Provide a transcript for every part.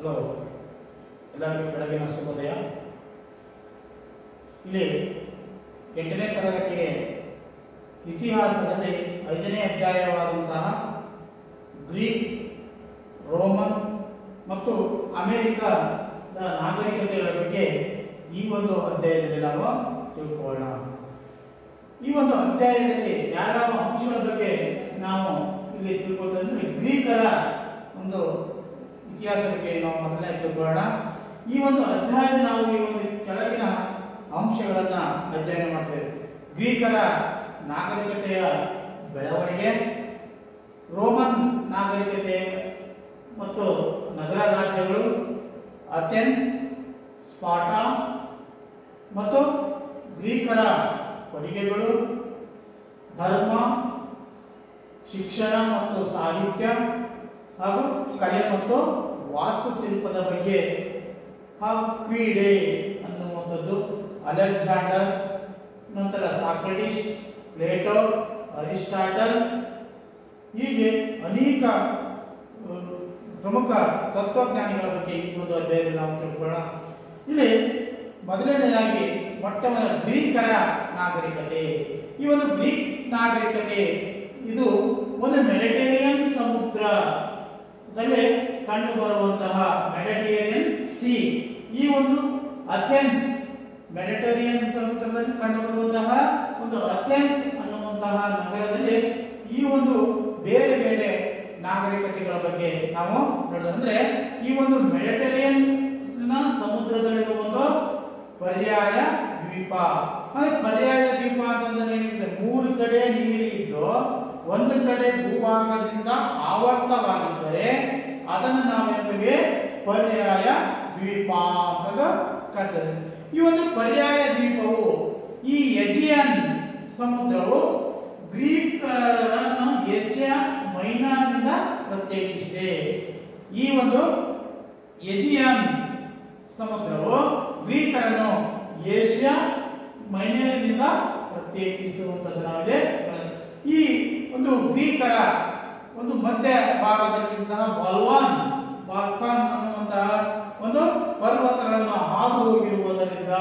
Hello ಎಲ್ಲರಿಗೂ ಬೆಳಗಿನ ಶುಭೋದಯ ಇಲ್ಲಿ ಎಂಟನೇ ತರಗತಿಗೆ ಇತಿಹಾಸದಲ್ಲಿ ಐದನೇ ಅಧ್ಯಾಯವಾದಂತಹ ಗ್ರೀಕ್ ರೋಮನ್ ಮತ್ತು ಅಮೆರಿಕದ ನಾಗರಿಕತೆಗಳ ಬಗ್ಗೆ ಈ ಒಂದು ಅಧ್ಯಾಯದಲ್ಲಿ ನಾವು ತಿಳ್ಕೊಳ್ಳೋಣ ಈ ಒಂದು ಅಧ್ಯಾಯದಲ್ಲಿ ಯಾವ್ಯಾವ ಅಂಶಗಳ ಬಗ್ಗೆ ನಾವು ಇಲ್ಲಿ ತಿಳ್ಕೊಳ್ತಾ ಅಂದ್ರೆ ಗ್ರೀಕರ ಒಂದು ಇತಿಹಾಸ ಬಗ್ಗೆ ನಾವು ಮೊದಲನೇ ತಿಳ್ಕೊಳ್ಳೋಣ ಈ ಒಂದು ಅಧ್ಯಾಯದಲ್ಲಿ ನಾವು ಈ ಒಂದು ಕೆಳಗಿನ ಅಂಶಗಳನ್ನ ಅಧ್ಯಯನ ಮಾಡ್ತೇವೆ ಗ್ರೀಕರ ನಾಗರಿಕತೆಯ ಬೆಳವಣಿಗೆ ರೋಮನ್ ನಾಗರಿಕತೆ ಮತ್ತು ನಗರ ರಾಜ್ಯಗಳು ಅಥೆನ್ಸ್ ಸ್ಪಾಟಾ ಮತ್ತು ಗ್ರೀಕರ ಕೊಡುಗೆಗಳು ಧರ್ಮ ಶಿಕ್ಷಣ ಮತ್ತು ಸಾಹಿತ್ಯ ಹಾಗೂ ಕಲೆ ಮತ್ತು ವಾಸ್ತುಶಿಲ್ಪದ ಬಗ್ಗೆ ಹಾಗೂ ಕ್ರೀಡೆ ಅನ್ನುವಂಥದ್ದು ಅಲೆಕ್ಸಾಂಡರ್ ನಂತರ ಸಾಕ್ರೆಟಿಸ್ ಪ್ಲೇಟೋ ಅರಿಸ್ಟಾಟಲ್ ಹೀಗೆ ಅನೇಕ ಆ, ಪ್ರಮುಖ ತತ್ವಜ್ಞಾನಿಗಳ ಬಗ್ಗೆ ಈ ಒಂದು ಅಧ್ಯಾಯದಲ್ಲಿ ನಾವು ತಿಳ್ಕೊಳ್ಳೋಣ ಇಲ್ಲಿ ಮೊದಲನೆಯದಾಗಿ ಮೊಟ್ಟ ಮೊದಲ ಗ್ರೀಕರ ನಾಗರಿಕತೆ ಈ ಒಂದು ಗ್ರೀಕ್ ನಾಗರಿಕತೆ ಇದು ಒಂದು ಮೆಡಿಟೇರಿಯನ್ ಸಮುದ್ರದಲ್ಲಿ ಕಂಡು ಬರುವಂತಹ ಮೆಡಿಟೇರಿಯನ್ ಸಿ ಈ ಒಂದು ಅಥೆನ್ಸ್ ಮೆಡಿಟೇರಿಯನ್ ಸಮುದ್ರದಲ್ಲಿ ಕಂಡುಬರುವಂತಹ ಒಂದು ಅಥೆನ್ಸ್ ಅನ್ನುವಂತಹ ನಗರದಲ್ಲಿ ಈ ಒಂದು ಬೇರೆ ಬೇರೆ ನಾಗರಿಕತೆಗಳ ಬಗ್ಗೆ ನಾವು ನೋಡೋದಂದ್ರೆ ಈ ಒಂದು ಮೆಡಿಟೇರಿಯನ್ ಸಮುದ್ರದಲ್ಲಿರುವ ಒಂದು ಪರ್ಯಾಯ ದ್ವೀಪ ಅಂದ್ರೆ ಪರ್ಯಾಯ ದ್ವೀಪ ಅಂತಂದ್ರೆ ಏನಿದೆ ಮೂರು ಕಡೆ ನೀರಿದ್ದು ಒಂದು ಕಡೆ ಭೂಭಾಗದಿಂದ ಆವರ್ತವಾಗಿದ್ದರೆ ಅದನ್ನು ನಾವು ಏನಂತೀವಿ ಪರ್ಯಾಯ ದ್ವೀಪ ಅಂತ ಕರೀತಾರೆ ಈ ಒಂದು ಪರ್ಯಾಯ ದ್ವೀಪವು ಈ ಎಜಿಯನ್ ಸಮುದ್ರವು ಗ್ರೀಕರನ್ನು ಏಷ್ಯಾ ಮೈನಾರ್ನಿಂದ ಪ್ರತ್ಯೇಕಿಸಿದೆ ಈ ಒಂದು ಎಜಿಯನ್ ಸಮುದ್ರವು ಗ್ರೀಕರನ್ನು ಏಷ್ಯಾ ಮೈನರಿನಿಂದ ಪ್ರತ್ಯೇಕಿಸುವಂಥದ್ದು ನಾವಿಲ್ಲಿ ಕಾಣುತ್ತೇವೆ. ಈ ಒಂದು ಗ್ರೀಕರ ಒಂದು ಮಧ್ಯ ಭಾಗದಲ್ಲಿದ್ದಂತಹ ಬಾಲ್ವಾನ್ ಬಾಲ್ಕಾನ್ ಅನ್ನುವಂತಹ ಒಂದು ಪರ್ವತಗಳನ್ನು ಹಾದು ಹೋಗಿರುವುದರಿಂದ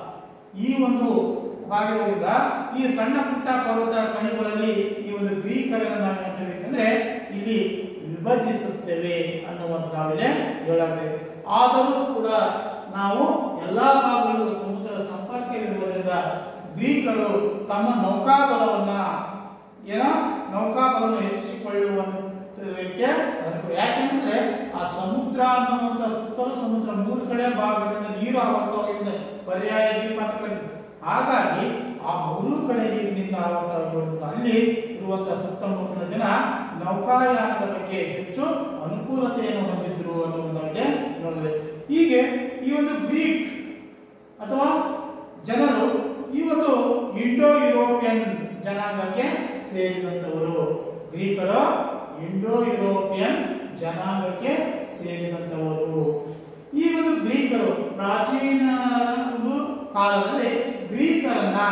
ಈ ಒಂದು ಆಗಿರುವುದರಿಂದ ಈ ಸಣ್ಣ ಪುಟ್ಟ ಪರ್ವತ ಕಣಿಗಳಲ್ಲಿ ಈ ಒಂದು ಗ್ರೀಕರನ್ನು ನಾವು ಏನ್ತೇವೆ ಇಲ್ಲಿ ವಿಭಜಿಸುತ್ತೇವೆ ಅನ್ನುವಂತ ನಾವಿಲ್ಲಿ ಹೇಳುತ್ತೇವೆ ಆದರೂ ಕೂಡ ನಾವು ಎಲ್ಲಾ ಭಾಗಗಳು ಸಮುದ್ರದ ಸಂಪರ್ಕವಿರುವುದರಿಂದ ಗ್ರೀಕರು ತಮ್ಮ ನೌಕಾಬಲವನ್ನ ಏನೋ ನೌಕಾಬಲವನ್ನು ಹೆಚ್ಚಿಸಿಕೊಳ್ಳುವಂತದಕ್ಕೆ ಅನುಕೂಲ. ಯಾಕೆಂದ್ರೆ ಆ ಸಮುದ್ರ ಅನ್ನುವಂಥ ಸುತ್ತಲೂ ಸಮುದ್ರ ಮೂರು ಕಡೆ ಭಾಗದಿಂದ ನೀರು ಆವರ್ತವಾಗಿದೆ ಪರ್ಯಾಯ ದ್ವೀಪ ಅಂತ ಕರೀತೀವಿ ಹಾಗಾಗಿ ಆ ಮೂರು ಕಡೆ ನೀರಿನಿಂದ ಆವರ್ತವಾಗಿರುವಂತಹ ಅಲ್ಲಿ ಇರುವಂತಹ ಸುತ್ತಮುತ್ತಲ ಜನ ನೌಕಾಯಾನದ ಬಗ್ಗೆ ಹೆಚ್ಚು ಅನುಕೂಲತೆಯನ್ನು ಹೊಂದಿದ್ರು ಅನ್ನೋದನ್ನೇ ನೋಡಿದೆ ಹೀಗೆ ಈ ಒಂದು ಗ್ರೀಕ್ ಅಥವಾ ಜನರು ಈ ಒಂದು ಇಂಡೋ ಯುರೋಪಿಯನ್ ಜನಾಂಗಕ್ಕೆ ಸೇರಿದಂತವರು ಗ್ರೀಕರು ಇಂಡೋ ಯುರೋಪಿಯನ್ ಜನಾಂಗಕ್ಕೆ ಸೇರಿದಂತವರು ಈ ಒಂದು ಗ್ರೀಕರು ಪ್ರಾಚೀನ ಒಂದು ಕಾಲದಲ್ಲಿ ಗ್ರೀಕರನ್ನ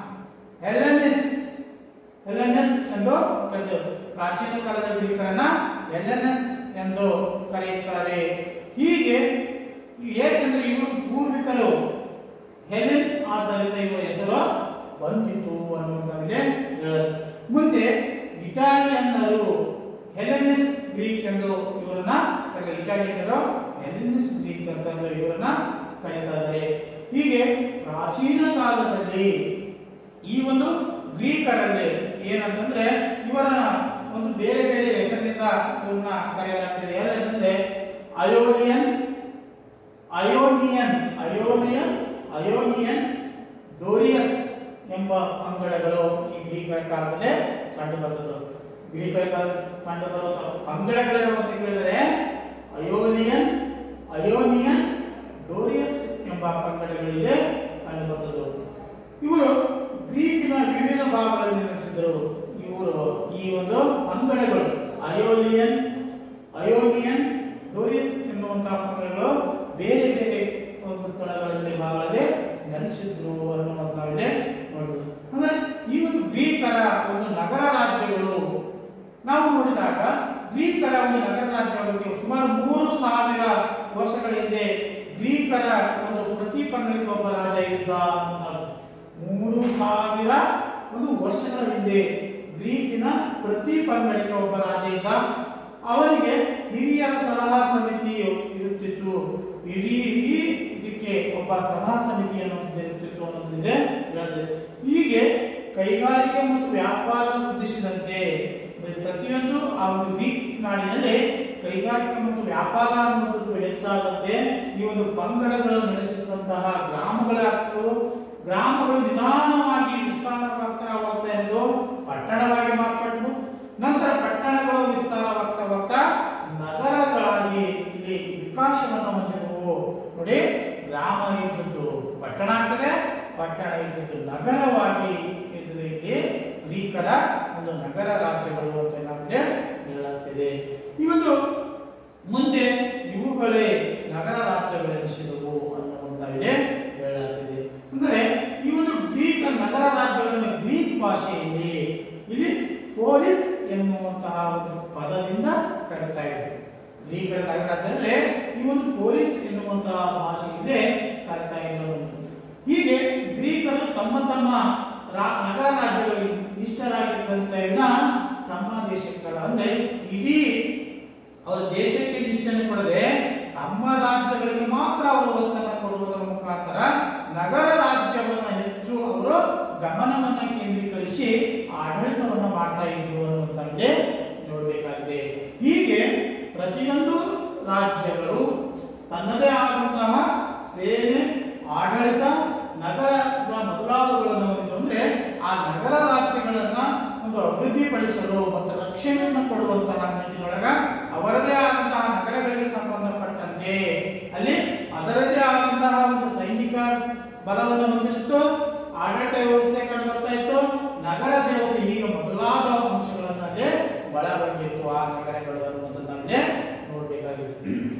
ಹೆಲೆನಿಸ್ ಹೆಲೆನಸ್ ಎಂದು ಕರೆಯುತ್ತಾರೆ ಪ್ರಾಚೀನ ಕಾಲದ ಗ್ರೀಕರನ್ನ ಹೆಲೆನಸ್ ಎಂದು ಕರೆಯುತ್ತಾರೆ ಹೀಗೆ ಏಕೆಂದ್ರೆ ಇವರು ಪೂರ್ವಿಕರು ಹೆಲೆನ್ ಆದ್ದರಿಂದ ಇವರ ಹೆಸರು ಬಂದಿತು ಅನ್ನೋದರಲ್ಲಿ ಹೇಳೋದು ಮುಂದೆ ಇಟಾಲಿಯನ್ನರು ಹೆಲೆನಿಸ್ ಗ್ರೀಕ್ ಎಂದು ಇವರನ್ನ ಕರೆಯುತ್ತಾರೆ ಇಟಾಲಿಯನ್ನರು ಹೆಲೆನಿಸ್ ಗ್ರೀಕ್ ಅಂತ ಇವರನ್ನ ಕರೀತಾ ಇದ್ದಾರೆ ಹೀಗೆ ಪ್ರಾಚೀನ ಕಾಲದಲ್ಲಿ ಈ ಒಂದು ಗ್ರೀಕರಲ್ಲಿ ಏನಂತಂದ್ರೆ ಇವರ ಒಂದು ಬೇರೆ ಬೇರೆ ಹೆಸರಿನಿಂದ ಇವ್ರನ್ನ ಕರೆಯಲಾಗ್ತದೆ ಏನಂತಂದ್ರೆ ಅಯೋನಿಯನ್ ಅಯೋನಿಯನ್ ಅಯೋನಿಯನ್ ಅಯೋನಿಯನ್ ಡೋರಿಯಸ್ ಎಂಬ ಪಂಗಡಗಳು ಈ ಗ್ರೀಕರ ಕಾಲದಲ್ಲೇ ಕಂಡು ಬರ್ತದೆ ಗ್ರೀಕರ ಕಾಲ ಕಂಡು ಬರುವ ಪಂಗಡಗಳು ಅಂತ ಹೇಳಿದ್ರೆ ಅಯೋನಿಯನ್ ಅಯೋನಿಯನ್ ಡೋರಿಯಸ್ ಎಂಬ ಪಂಗಡಗಳಿಗೆ ಕಂಡು ಬರ್ತದೆ ಇವರು ಗ್ರೀಕಿನ ವಿವಿಧ ಭಾಗಗಳಲ್ಲಿ ನೆಲೆಸಿದರು ಇವರು ಈ ಒಂದು ಪಂಗಡಗಳು ಅಯೋಲಿಯನ್ ಅಯೋನಿಯನ್ ಡೋರಿಯಸ್ ಎನ್ನುವಂತಹ ಪಂಗಡಗಳು ಬೇರೆ ಬೇರೆ ಒಂದು ಸ್ಥಳಗಳಲ್ಲಿ ಭಾಗಗಳಲ್ಲಿ ನೆಲೆಸಿದ್ರು ಅನ್ನುವಂತ ನಾವಿಲ್ಲಿ ನೋಡಿದ್ರು ಅಂದ್ರೆ ಈ ಒಂದು ಗ್ರೀಕರ ಒಂದು ನಗರ ರಾಜ್ಯಗಳು ನಾವು ನೋಡಿದಾಗ ಗ್ರೀಕರ ಒಂದು ನಗರ ರಾಜ್ಯಗಳ ಬಗ್ಗೆ ಸುಮಾರು ಮೂರು ಸಾವಿರ ವರ್ಷಗಳ ಹಿಂದೆ ಗ್ರೀಕರ ಒಂದು ಪ್ರತಿ ಪಂಗಡಕ್ಕೆ ಒಬ್ಬ ರಾಜ ಇದ್ದ ಅನ್ನೋದು. ಮೂರು ಸಾವಿರ ಒಂದು ವರ್ಷಗಳ ಹಿಂದೆ ಗ್ರೀಕಿನ ಪ್ರತಿ ಪಂಗಡಕ್ಕೆ ಒಬ್ಬ ರಾಜ ಇದ್ದ ಅವರಿಗೆ ಹಿರಿಯರ ಸಲಹಾ ಸಮಿತಿ ಇರುತ್ತಿತ್ತು ಇಡೀ ಈ ಇದಕ್ಕೆ ಒಬ್ಬ ಸಲಹಾ ಸಮಿತಿ ಅನ್ನೋದು ಇರುತ್ತಿತ್ತು ಅನ್ನೋದಿದೆ ಹೇಳ್ತದೆ ಹೀಗೆ ಕೈಗಾರಿಕೆ ಮತ್ತು ವ್ಯಾಪಾರ ಉದ್ದೇಶದಂತೆ ಪ್ರತಿಯೊಂದು ಆ ಒಂದು ಗ್ರೀಕ್ ನಾಡಿನಲ್ಲಿ ಕೈಗಾರಿಕೆ ಮತ್ತು ವ್ಯಾಪಾರ ಅನ್ನೋದು ಹೆಚ್ಚಾದಂತೆ ಈ ಒಂದು ಪಂಗಡಗಳು ನಡೆಸಿದಂತಹ ಗ್ರಾಮಗಳಾಗ್ತವು ಗ್ರಾಮಗಳು ನಿಧಾನವಾಗಿ ವಿಸ್ತಾರವಾಗ್ತಾ ಎಂದು ಪಟ್ಟಣವಾಗಿ ಮಾರ್ಪಟ್ಟು ನಂತರ ಪಟ್ಟಣಗಳು ವಿಸ್ತಾರವಾಗ್ತಾ ಹೋಗ್ತಾ ನಗರಗಳಾಗಿ ಇಲ್ಲಿ ವಿಕಾಸವನ್ನು ಹೊಂದಿದವು ನೋಡಿ ಗ್ರಾಮ ಇದ್ದದ್ದು ಪಟ್ಟಣ ಆಗ್ತದೆ ಪಟ್ಟಣ ಇದ್ದದ್ದು ನಗರವಾಗಿ ಇರ್ತದೆ ಇಲ್ಲಿ ಗ್ರೀಕರ ಒಂದು ನಗರ ರಾಜ್ಯಗಳು ಅಂತ ನಮಗೆ ಹೇಳುತ್ತಿದೆ ಈ ಒಂದು ಮುಂದೆ ಇವುಗಳೇ ನಗರ ರಾಜ್ಯಗಳೆನಿಸಿದವು ಅನ್ನುವಂತಾಗಿದೆ ಹೇಳಲಾಗಿದೆ ಅಂದರೆ ಈ ಒಂದು ಗ್ರೀಕ್ ನಗರ ರಾಜ್ಯಗಳನ್ನು ಗ್ರೀಕ್ ಭಾಷೆಯಲ್ಲಿ ಇಲ್ಲಿ ಪೋಲಿಸ್ ಎನ್ನುವಂತಹ ಒಂದು ಪದದಿಂದ ಕರೀತಾ ಇದೆ ಗ್ರೀಕರ ನಗರ ರಾಜ್ಯದಲ್ಲಿ ಈ ಒಂದು ಪೊಲೀಸ್ ಎನ್ನುವಂತಹ ಭಾಷೆಯಿಂದ ಕರೀತಾ ಇದ್ದರು ಹೀಗೆ ಗ್ರೀಕರು ತಮ್ಮ ತಮ್ಮ ರಾ- ನಗರ ರಾಜ್ಯಗಳಿಗೆ ಇಷ್ಟರಾಗಿದ್ದಂತೆ ತಮ್ಮ ದೇಶಗಳ ಅಂದ್ರೆ ಇಡೀ ಅವರ ದೇಶಕ್ಕೆ ನಿಷ್ಠೆಯನ್ನು ಕೊಡದೆ ತಮ್ಮ ರಾಜ್ಯಗಳಿಗೆ ಮಾತ್ರ ಅವರು ಒತ್ತನ್ನು ಕೊಡುವುದರ ಮುಖಾಂತರ ನಗರ ರಾಜ್ಯವನ್ನ ಹೆಚ್ಚು ಅವರು ಗಮನವನ್ನ ಕೇಂದ್ರೀಕರಿಸಿ ಆಡಳಿತವನ್ನ ಮಾಡ್ತಾ ಇದ್ರು ಅನ್ನುವಂಥದ್ದೇ ನೋಡಬೇಕಾಗಿದೆ ಹೀಗೆ ಪ್ರತಿಯೊಂದು ರಾಜ್ಯಗಳು ತನ್ನದೇ ಆದಂತಹ ಸೇನೆ ಆಡಳಿತ ನಗರದ ಮೊದಲಾದವುಗಳನ್ನು ಹೊಂದಿದ್ದು ಅಂದ್ರೆ ಆ ನಗರ ರಾಜ್ಯಗಳನ್ನ ಒಂದು ಅಭಿವೃದ್ಧಿಪಡಿಸಲು ಮತ್ತು ರಕ್ಷಣೆಯನ್ನು ಕೊಡುವಂತಹ ನಿಟ್ಟಿನೊಳಗ ಅವರದೇ ಆದಂತಹ ನಗರಗಳಿಗೆ ಸಂಬಂಧಪಟ್ಟಂತೆ ಅಲ್ಲಿ ಅದರದೇ ಆದಂತಹ ಒಂದು ಸೈನಿಕ ಬಲವನ್ನು ಹೊಂದಿತ್ತು ಆಡಳಿತ ವ್ಯವಸ್ಥೆ ಕಂಡು ಬರ್ತಾ ಇತ್ತು ನಗರ ದೇವತೆ ಹೀಗೆ ಮೊದಲಾದ ಅಂಶಗಳನ್ನು ಅಲ್ಲಿ ಒಳಗೊಂಡಿತ್ತು ಆ ನಗರಗಳು ಅನ್ನುವಂಥದ್ದು ನಮಗೆ ನೋಡಬೇಕಾಗಿದೆ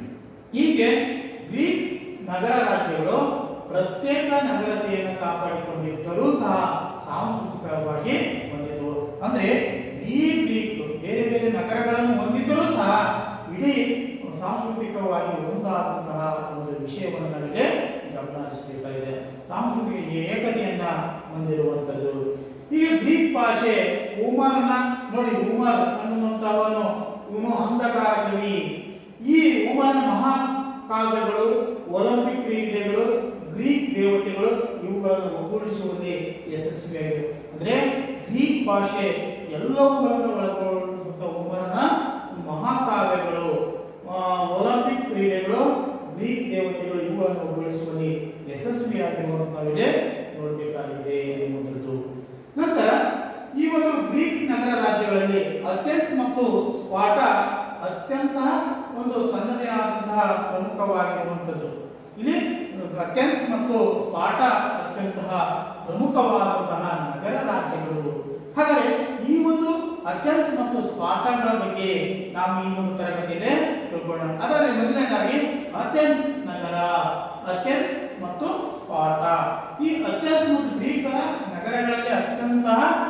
ಹೀಗೆ ಗ್ರೀಕ್ ನಗರ ರಾಜ್ಯಗಳು ಪ್ರತ್ಯೇಕ ನಗರತೆಯನ್ನು ಕಾಪಾಡಿಕೊಂಡಿದ್ದರೂ ಸಹ ಸಾಂಸ್ಕೃತಿಕವಾಗಿ ಹೊಂದಿದವು ಅಂದ್ರೆ ಈ ಗ್ರೀಕ್ ಬೇರೆ ಬೇರೆ ನಗರಗಳನ್ನು ಹೊಂದಿದ್ದರೂ ಸಹ ಇಡೀ ಸಾಂಸ್ಕೃತಿಕವಾಗಿ ಒಂದಾದಂತಹ ಒಂದು ವಿಷಯವನ್ನು ನಮಗೆ ಗಮನಿಸಬೇಕಾಗಿದೆ ಸಾಂಸ್ಕೃತಿಕ ಏಕತೆಯನ್ನ ಹೊಂದಿರುವಂಥದ್ದು ಈಗ ಗ್ರೀಕ್ ಭಾಷೆ ಉಮರ್ನ ನೋಡಿ ಉಮರ್ ಅನ್ನುವಂಥವನು ಇವನು ಅಂಧಕಾರ ಕವಿ ಈ ಉಮರ್ ಮಹಾಕಾವ್ಯಗಳು ಒಲಿಂಪಿಕ್ ಕ್ರೀಡೆಗಳು ಗ್ರೀಕ್ ದೇವತೆಗಳು ಇವುಗಳನ್ನು ಒಗ್ಗೂಡಿಸುವಲ್ಲಿ ಯಶಸ್ವಿಯಾಗಿದೆ ಅಂದ್ರೆ ಗ್ರೀಕ್ ಭಾಷೆ ಎಲ್ಲವುಗಳನ್ನು ಒಳಗೊಳ್ಳುವಂತ ಉಮರನ ಮಹಾಕಾವ್ಯಗಳು ಆ, ಒಲಿಂಪಿಕ್ ಕ್ರೀಡೆಗಳು ಗ್ರೀಕ್ ದೇವತೆಗಳು ಇವುಗಳನ್ನು ಒಗ್ಗೂಡಿಸುವಲ್ಲಿ ಯಶಸ್ವಿಯಾಗಿರುವಂತಾಗಿದೆ ನೋಡಬೇಕಾಗಿದೆ ಎನ್ನುವಂಥದ್ದು ನಂತರ ಈ ಒಂದು ಗ್ರೀಕ್ ನಗರ ರಾಜ್ಯಗಳಲ್ಲಿ ಅಥೆನ್ಸ್ ಮತ್ತು ಸ್ಪಾಟ ಅತ್ಯಂತ ಒಂದು ತನ್ನದೇ ಆದಂತಹ ಪ್ರಮುಖವಾಗಿರುವಂಥದ್ದು ಇಲ್ಲಿ ಅಥೆನ್ಸ್ ಮತ್ತು ಸ್ಪಾಟ ಅತ್ಯಂತ ಪ್ರಮುಖವಾದಂತಹ ನಗರ ರಾಜ್ಯಗಳು ಹಾಗಾದರೆ ಈ ಒಂದು ಅಥೆನ್ಸ್ ಮತ್ತು ಸ್ಪಾಟಗಳ ಬಗ್ಗೆ ನಾವು ಈ ಒಂದು ತರಗತಿಯಲ್ಲಿ ತಿಳ್ಕೊಳ್ಳೋಣ ಅದರಲ್ಲಿ ಮೊದಲನೇದಾಗಿ ಅಥೆನ್ಸ್ ನಗರ ಅಥೆನ್ಸ್ ಮತ್ತು ಸ್ಪಾಟ ಈ ಅಥೆನ್ಸ್ ಮತ್ತು ಗ್ರೀಕರ ನಗರಗಳಲ್ಲಿ ಅತ್ಯಂತ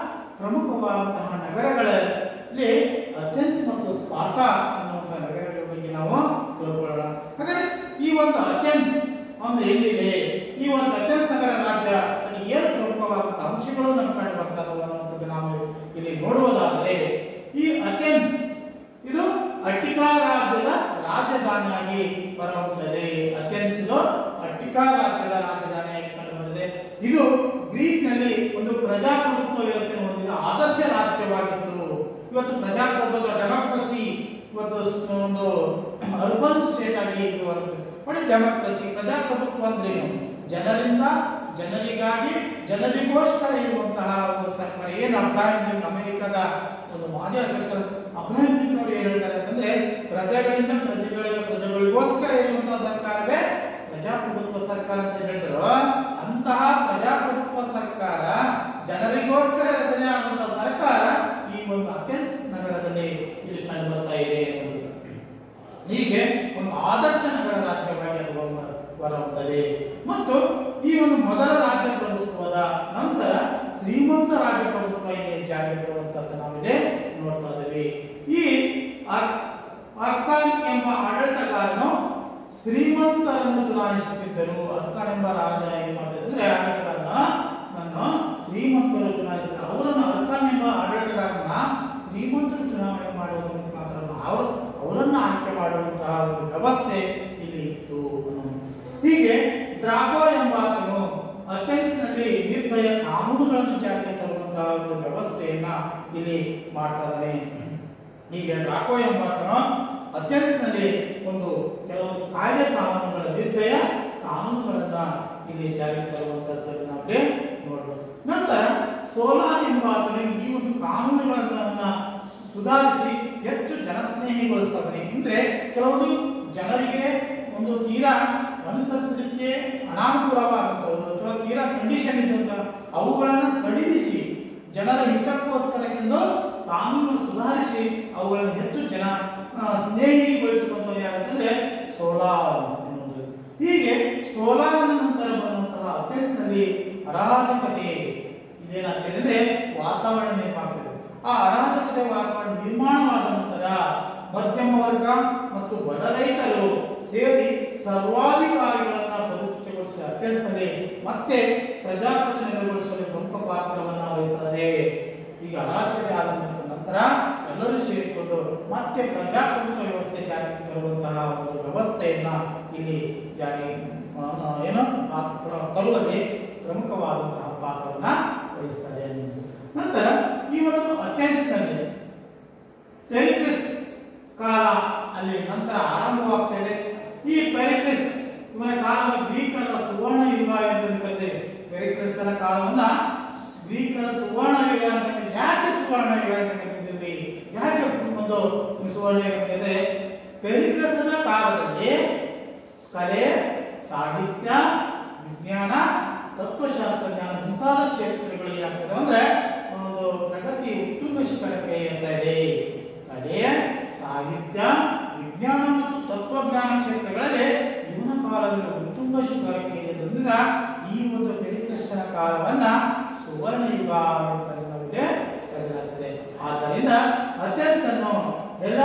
ಪ್ರಮುಖವಾದಂತಹ ನಗರಗಳಲ್ಲಿ ಅಥೆನ್ಸ್ ಮತ್ತು ಸ್ಪಾಟ ಅನ್ನುವಂಥ ನಗರಗಳ ಬಗ್ಗೆ ನಾವು ತಿಳ್ಕೊಳ್ಳೋಣ ಹಾಗಾದ್ರೆ ಈ ಒಂದು ಅಥೆನ್ಸ್ ಅಂದ್ರೆ ಎಲ್ಲಿದೆ ಈ ಒಂದು ಅಥೆನ್ಸ್ ನಗರ ರಾಜ್ಯ ಅಲ್ಲಿ ಏನು ಪ್ರಮುಖವಾದಂತಹ ಅಂಶಗಳು ನಮ್ಗೆ ಕಂಡು ಬರ್ತದವ ಅನ್ನುವಂಥದ್ದು ನಾವು ಇಲ್ಲಿ ನೋಡುವುದಾದರೆ ಈ ಅಥೆನ್ಸ್ ಇದು ಅಟ್ಟಿಕಾ ರಾಜ್ಯದ ರಾಜಧಾನಿಯಾಗಿ ಬರುತ್ತದೆ ಅಥೆನ್ಸ್ ಇದು ಅಟ್ಟಿಕಾ ರಾಜ್ಯದ ರಾಜಧಾನಿಯಾಗಿ ಕಂಡು ಬಂದಿದೆ ಇದು ಗ್ರೀಕ್ ನಲ್ಲಿ ಒಂದು ಪ್ರಜಾಪ್ರಭುತ್ವ ವ್ಯವಸ್ಥೆ ಹೊಂದಿದ ಆದರ್ಶ ರಾಜ್ಯವಾಗಿತ್ತು ಇವತ್ತು ಪ್ರಜಾಪ್ರಭುತ್ವ ಡೆಮೋಕ್ರಸಿ ಇವತ್ತು ಸ್- ಒಂದು ಅರ್ಬನ್ ಸ್ಟೇಟ್ ಆಗಿ ಇದು ಹೊರಟು. ನೋಡಿ ಡೆಮೋಕ್ರಸಿ ಪ್ರಜಾಪ್ರಭುತ್ವ ಅಂದ್ರೆ ಏನು ಜನರಿಂದ ಜನರಿಗಾಗಿ ಜನರಿಗೋಸ್ಕರ ಇರುವಂತಹ ಒಂದು ಸರ್ಕಾರ ಏನು ಅಬ್ರಾಹಿಂ ಲಿಂಕನ್ ಅಮೆರಿಕದ ಒಂದು ಮಾಜಿ ಅಧ್ಯಕ್ಷರು ಅಬ್ರಾಹಿಂ ಲಿಂಕನ್ ಅವರು ಏನು ಹೇಳ್ತಾರೆ ಅಂತಂದ್ರೆ ಪ್ರಜೆಗಳಿಂದ ಪ್ರಜೆಗಳಿಗೆ ಪ್ರಜೆಗಳಿಗೋಸ್ಕರ ಇರುವಂತಹ ಸರ್ಕಾರವೇ ಪ್ರಜಾಪ್ರಭುತ್ವ ಸರ್ಕಾರ ಅಂತ ಹೇಳಿದ್ರು ಅಂತಹ ಪ್ರಜಾಪ್ರಭುತ್ವ ಸರ್ಕಾರ ಜನರಿಗೋಸ್ಕರ ರಚನೆ ಆಗುವಂತಹ ಸರ್ಕಾರ ಈ ಒಂದು ಅಥೆನ್ಸ್ ನಗರದಲ್ಲಿ ಇಲ್ಲಿ ಕಂಡು ಬರ್ತಾ ಇದೆ ಅನ್ನೋದು. ಹೀಗೆ ಒಂದು ಆದರ್ಶ ನಗರ ರಾಜ್ಯವಾಗಿ ಅದು ಹೊರ- ಹೊರಹೊಮ್ಮುತ್ತದೆ ಮತ್ತು ಈ ಒಂದು ಮೊದಲ ರಾಜ್ಯ ಪ್ರಭುತ್ವದ ನಂತರ ಶ್ರೀಮಂತ ರಾಜ್ಯ ಪ್ರಭುತ್ವ ಇಲ್ಲಿ ಜಾರಿಗೆ ಬರುವಂತದ್ದು ನಾವಿಲ್ಲಿ ನೋಡ್ತಾ ಇದ್ದೇವೆ ಈ ಆರ್- ಆರ್ಕಾನ್ ಎಂಬ ಆಡಳಿತಗಾರನು ಶ್ರೀಮಂತರನ್ನು ಚುನಾಯಿಸುತ್ತಿದ್ದರು ಅರ್ಕನೆಂಬ ರಾಜ ಏನ್ ಮಾಡ್ತಿದ್ರೆ ಆಡಳಿತಗಾರನ ನನ್ನ ಶ್ರೀಮಂತರು ಚುನಾಯಿಸಿದರು ಅವರನ್ನು ಅರ್ಕನೆಂಬ ಆಡಳಿತಗಾರನ ಶ್ರೀಮಂತರು ಚುನಾವಣೆ ಮಾಡುವುದರ ಮುಖಾಂತರ ಅವರು ಅವರನ್ನ ಆಯ್ಕೆ ಮಾಡುವಂತಹ ಒಂದು ವ್ಯವಸ್ಥೆ ಇಲ್ಲಿ ಇತ್ತು ಅನ್ನೋದು. ಹೀಗೆ ಡ್ರಾಗೋ ಎಂಬಾತನು ಅಥೆನ್ಸ್ನಲ್ಲಿ ನಿರ್ದಯ ಕಾನೂನುಗಳನ್ನು ಜಾರಿಗೆ ತರುವಂತಹ ಒಂದು ವ್ಯವಸ್ಥೆಯನ್ನ ಇಲ್ಲಿ ಮಾಡ್ತಾ ಇದ್ದಾನೆ ಹೀಗೆ ಡ್ರಾಕೋ ಎಂಬಾತನು ಅಥೆನ್ಸ್ನಲ್ಲಿ ಒಂದು ಕೆಲವೊಂದು ಕಾಯ್ದೆ ಕಾನೂನುಗಳ ನಿರ್ದಯ ಕಾನೂನುಗಳನ್ನ ಇಲ್ಲಿ ಜಾರಿಗೆ ತರುವಂತದ್ದನ್ನು ನಾವು ನೋಡಬಹುದು ನಂತರ ಸೋಲಾರ್ ಎಂಬಾತನು ಈ ಒಂದು ಕಾನೂನುಗಳನ್ನ ಸು- ಸುಧಾರಿಸಿ ಹೆಚ್ಚು ಜನಸ್ನೇಹಿಗೊಳಿಸ್ತಾನೆ ಅಂದ್ರೆ ಕೆಲವೊಂದು ಜನರಿಗೆ ಒಂದು ತೀರಾ ಅನುಸರಿಸಲಿಕ್ಕೆ ಅನಾನುಕೂಲವಾದಂಥದ್ದು ಅಥವಾ ತೀರಾ ಕಂಡೀಷನ್ ಇದ್ದಂತ ಅವುಗಳನ್ನು ಸಡಿಲಿಸಿ ಜನರ ಹಿತಕ್ಕೋಸ್ಕರಕ್ಕೆಂದು ಕಾನೂನು ಸುಧಾರಿಸಿ ಅವುಗಳನ್ನು ಹೆಚ್ಚು ಜನ ಆ, ಸ್ನೇಹಿಗೊಳಿಸುವಂಥದ್ದು ಯಾರಂತಂದ್ರೆ ಸೋಲಾರ್ ಎನ್ನುವುದು ಹೀಗೆ ಸೋಲಾರ್ ನಂತರ ಬರುವಂತಹ ಅಥೆನ್ಸ್ನಲ್ಲಿ ಅರಾಜಕತೆ ಇದೇನಾಗ್ತದೆ ಅಂದ್ರೆ ವಾತಾವರಣ ನಿರ್ಮಾಗ್ತದೆ ಆ ಅರಾಜಕತೆ ವಾತಾವರಣ ನಿರ್ಮಾಣವಾದ ನಂತರ ಮಧ್ಯಮ ವರ್ಗ ಮತ್ತು ಬಡ ರೈತರು ಸೇರಿ ಸರ್ವಾಧಿಕಾರಿಗಳನ್ನ ಪರಿಚಿತಗೊಳಿಸಿದ ಅಥೆನ್ಸ್ನಲ್ಲಿ ಮತ್ತೆ ಪ್ರಜಾಪ್ರಭುತ್ವ ನೆಲೆಗೊಳಿಸುವಲ್ಲಿ ಪ್ರಮುಖ ಪಾತ್ರವನ್ನ ವಹಿಸುತ್ತದೆ ಈಗ ಅರಾಜಕತೆ ಆದ ನಂತರ ಎಲ್ಲರೂ ಸೇರಿಕೊಂಡು ಮತ್ತೆ ಪ್ರಜಾಪ್ರಭುತ್ವ ವ್ಯವಸ್ಥೆ ಜಾರಿಗೆ ತರುವಂತಹ ಒಂದು ವ್ಯವಸ್ಥೆಯನ್ನ ಇಲ್ಲಿ ಜಾರಿ ಆ, ಆ, ಏನು ಆ, ಪ್ರ- ತರುವಲ್ಲಿ ಪ್ರಮುಖವಾದಂತಹ ಪಾತ್ರವನ್ನ ವಹಿಸ್ತಾರೆ ಅನ್ನೋದು. ನಂತರ ಈ ಒಂದು ಅಥೆನ್ಸ್ನಲ್ಲಿ ಪೆರಿಕ್ಲಿಸ್ ಕಾಲ ಅಲ್ಲಿ ನಂತರ ಆರಂಭವಾಗ್ತದೆ ಈ ಪೆರಿಕ್ಲಿಸ್ ಇವನ ಕಾಲದ ಗ್ರೀಕರ ಸುವರ್ಣ ಯುಗ ಎಂದು ಕರೀತೇವೆ ಪೆರಿಕ್ಲಿಸ್ನ ಕಾಲವನ್ನ ಗ್ರೀಕರ ಸುವರ್ಣ ಯುಗ ಅಂತ ಕರೀತೀವಿ. ಯಾಕೆ ಸುವರ್ಣ ಯುಗ ಅಂತ ಕರೀತೀವಿ ಯಾಕೆ ಒಂದು ಸುವರ್ಣ ಯುಗ ಅಂದರೆ ಪೆರಿಕ್ಲಿಸ್ನ ಕಾಲದಲ್ಲಿ ಕಲೆ ಸಾಹಿತ್ಯ ವಿಜ್ಞಾನ ತತ್ವಶಾಸ್ತ್ರ ಜ್ಞಾನ ಮುಂತಾದ ಕ್ಷೇತ್ರಗಳು ಏನಾಗ್ತದೆ ಅಂದ್ರೆ ಒಂದು ಪ್ರಗತಿ ಉತ್ತುಂಗ ಶಿಖರಕ್ಕೆ ಏರ್ತಾ ಇದೆ ಕಲೆ ಸಾಹಿತ್ಯ ವಿಜ್ಞಾನ ಮತ್ತು ತತ್ವಜ್ಞಾನ ಕ್ಷೇತ್ರಗಳಲ್ಲಿ ಇವನ ಕಾಲದಲ್ಲಿ ಉತ್ತುಂಗ ಶಿಖರಕ್ಕೆ ಏರಿದ್ರಿಂದ ಈ ಒಂದು ಪೆರಿಕ್ಲಿಸ್ನ ಕಾಲವನ್ನ ಸುವರ್ಣ ಯುಗ ಅಂತ ನಮಗೆ ಕರೆಯಲಾಗ್ತದೆ ಆದ್ದರಿಂದ ಅಥೆನ್ಸ್ ಅನ್ನು ಎಲ್ಲ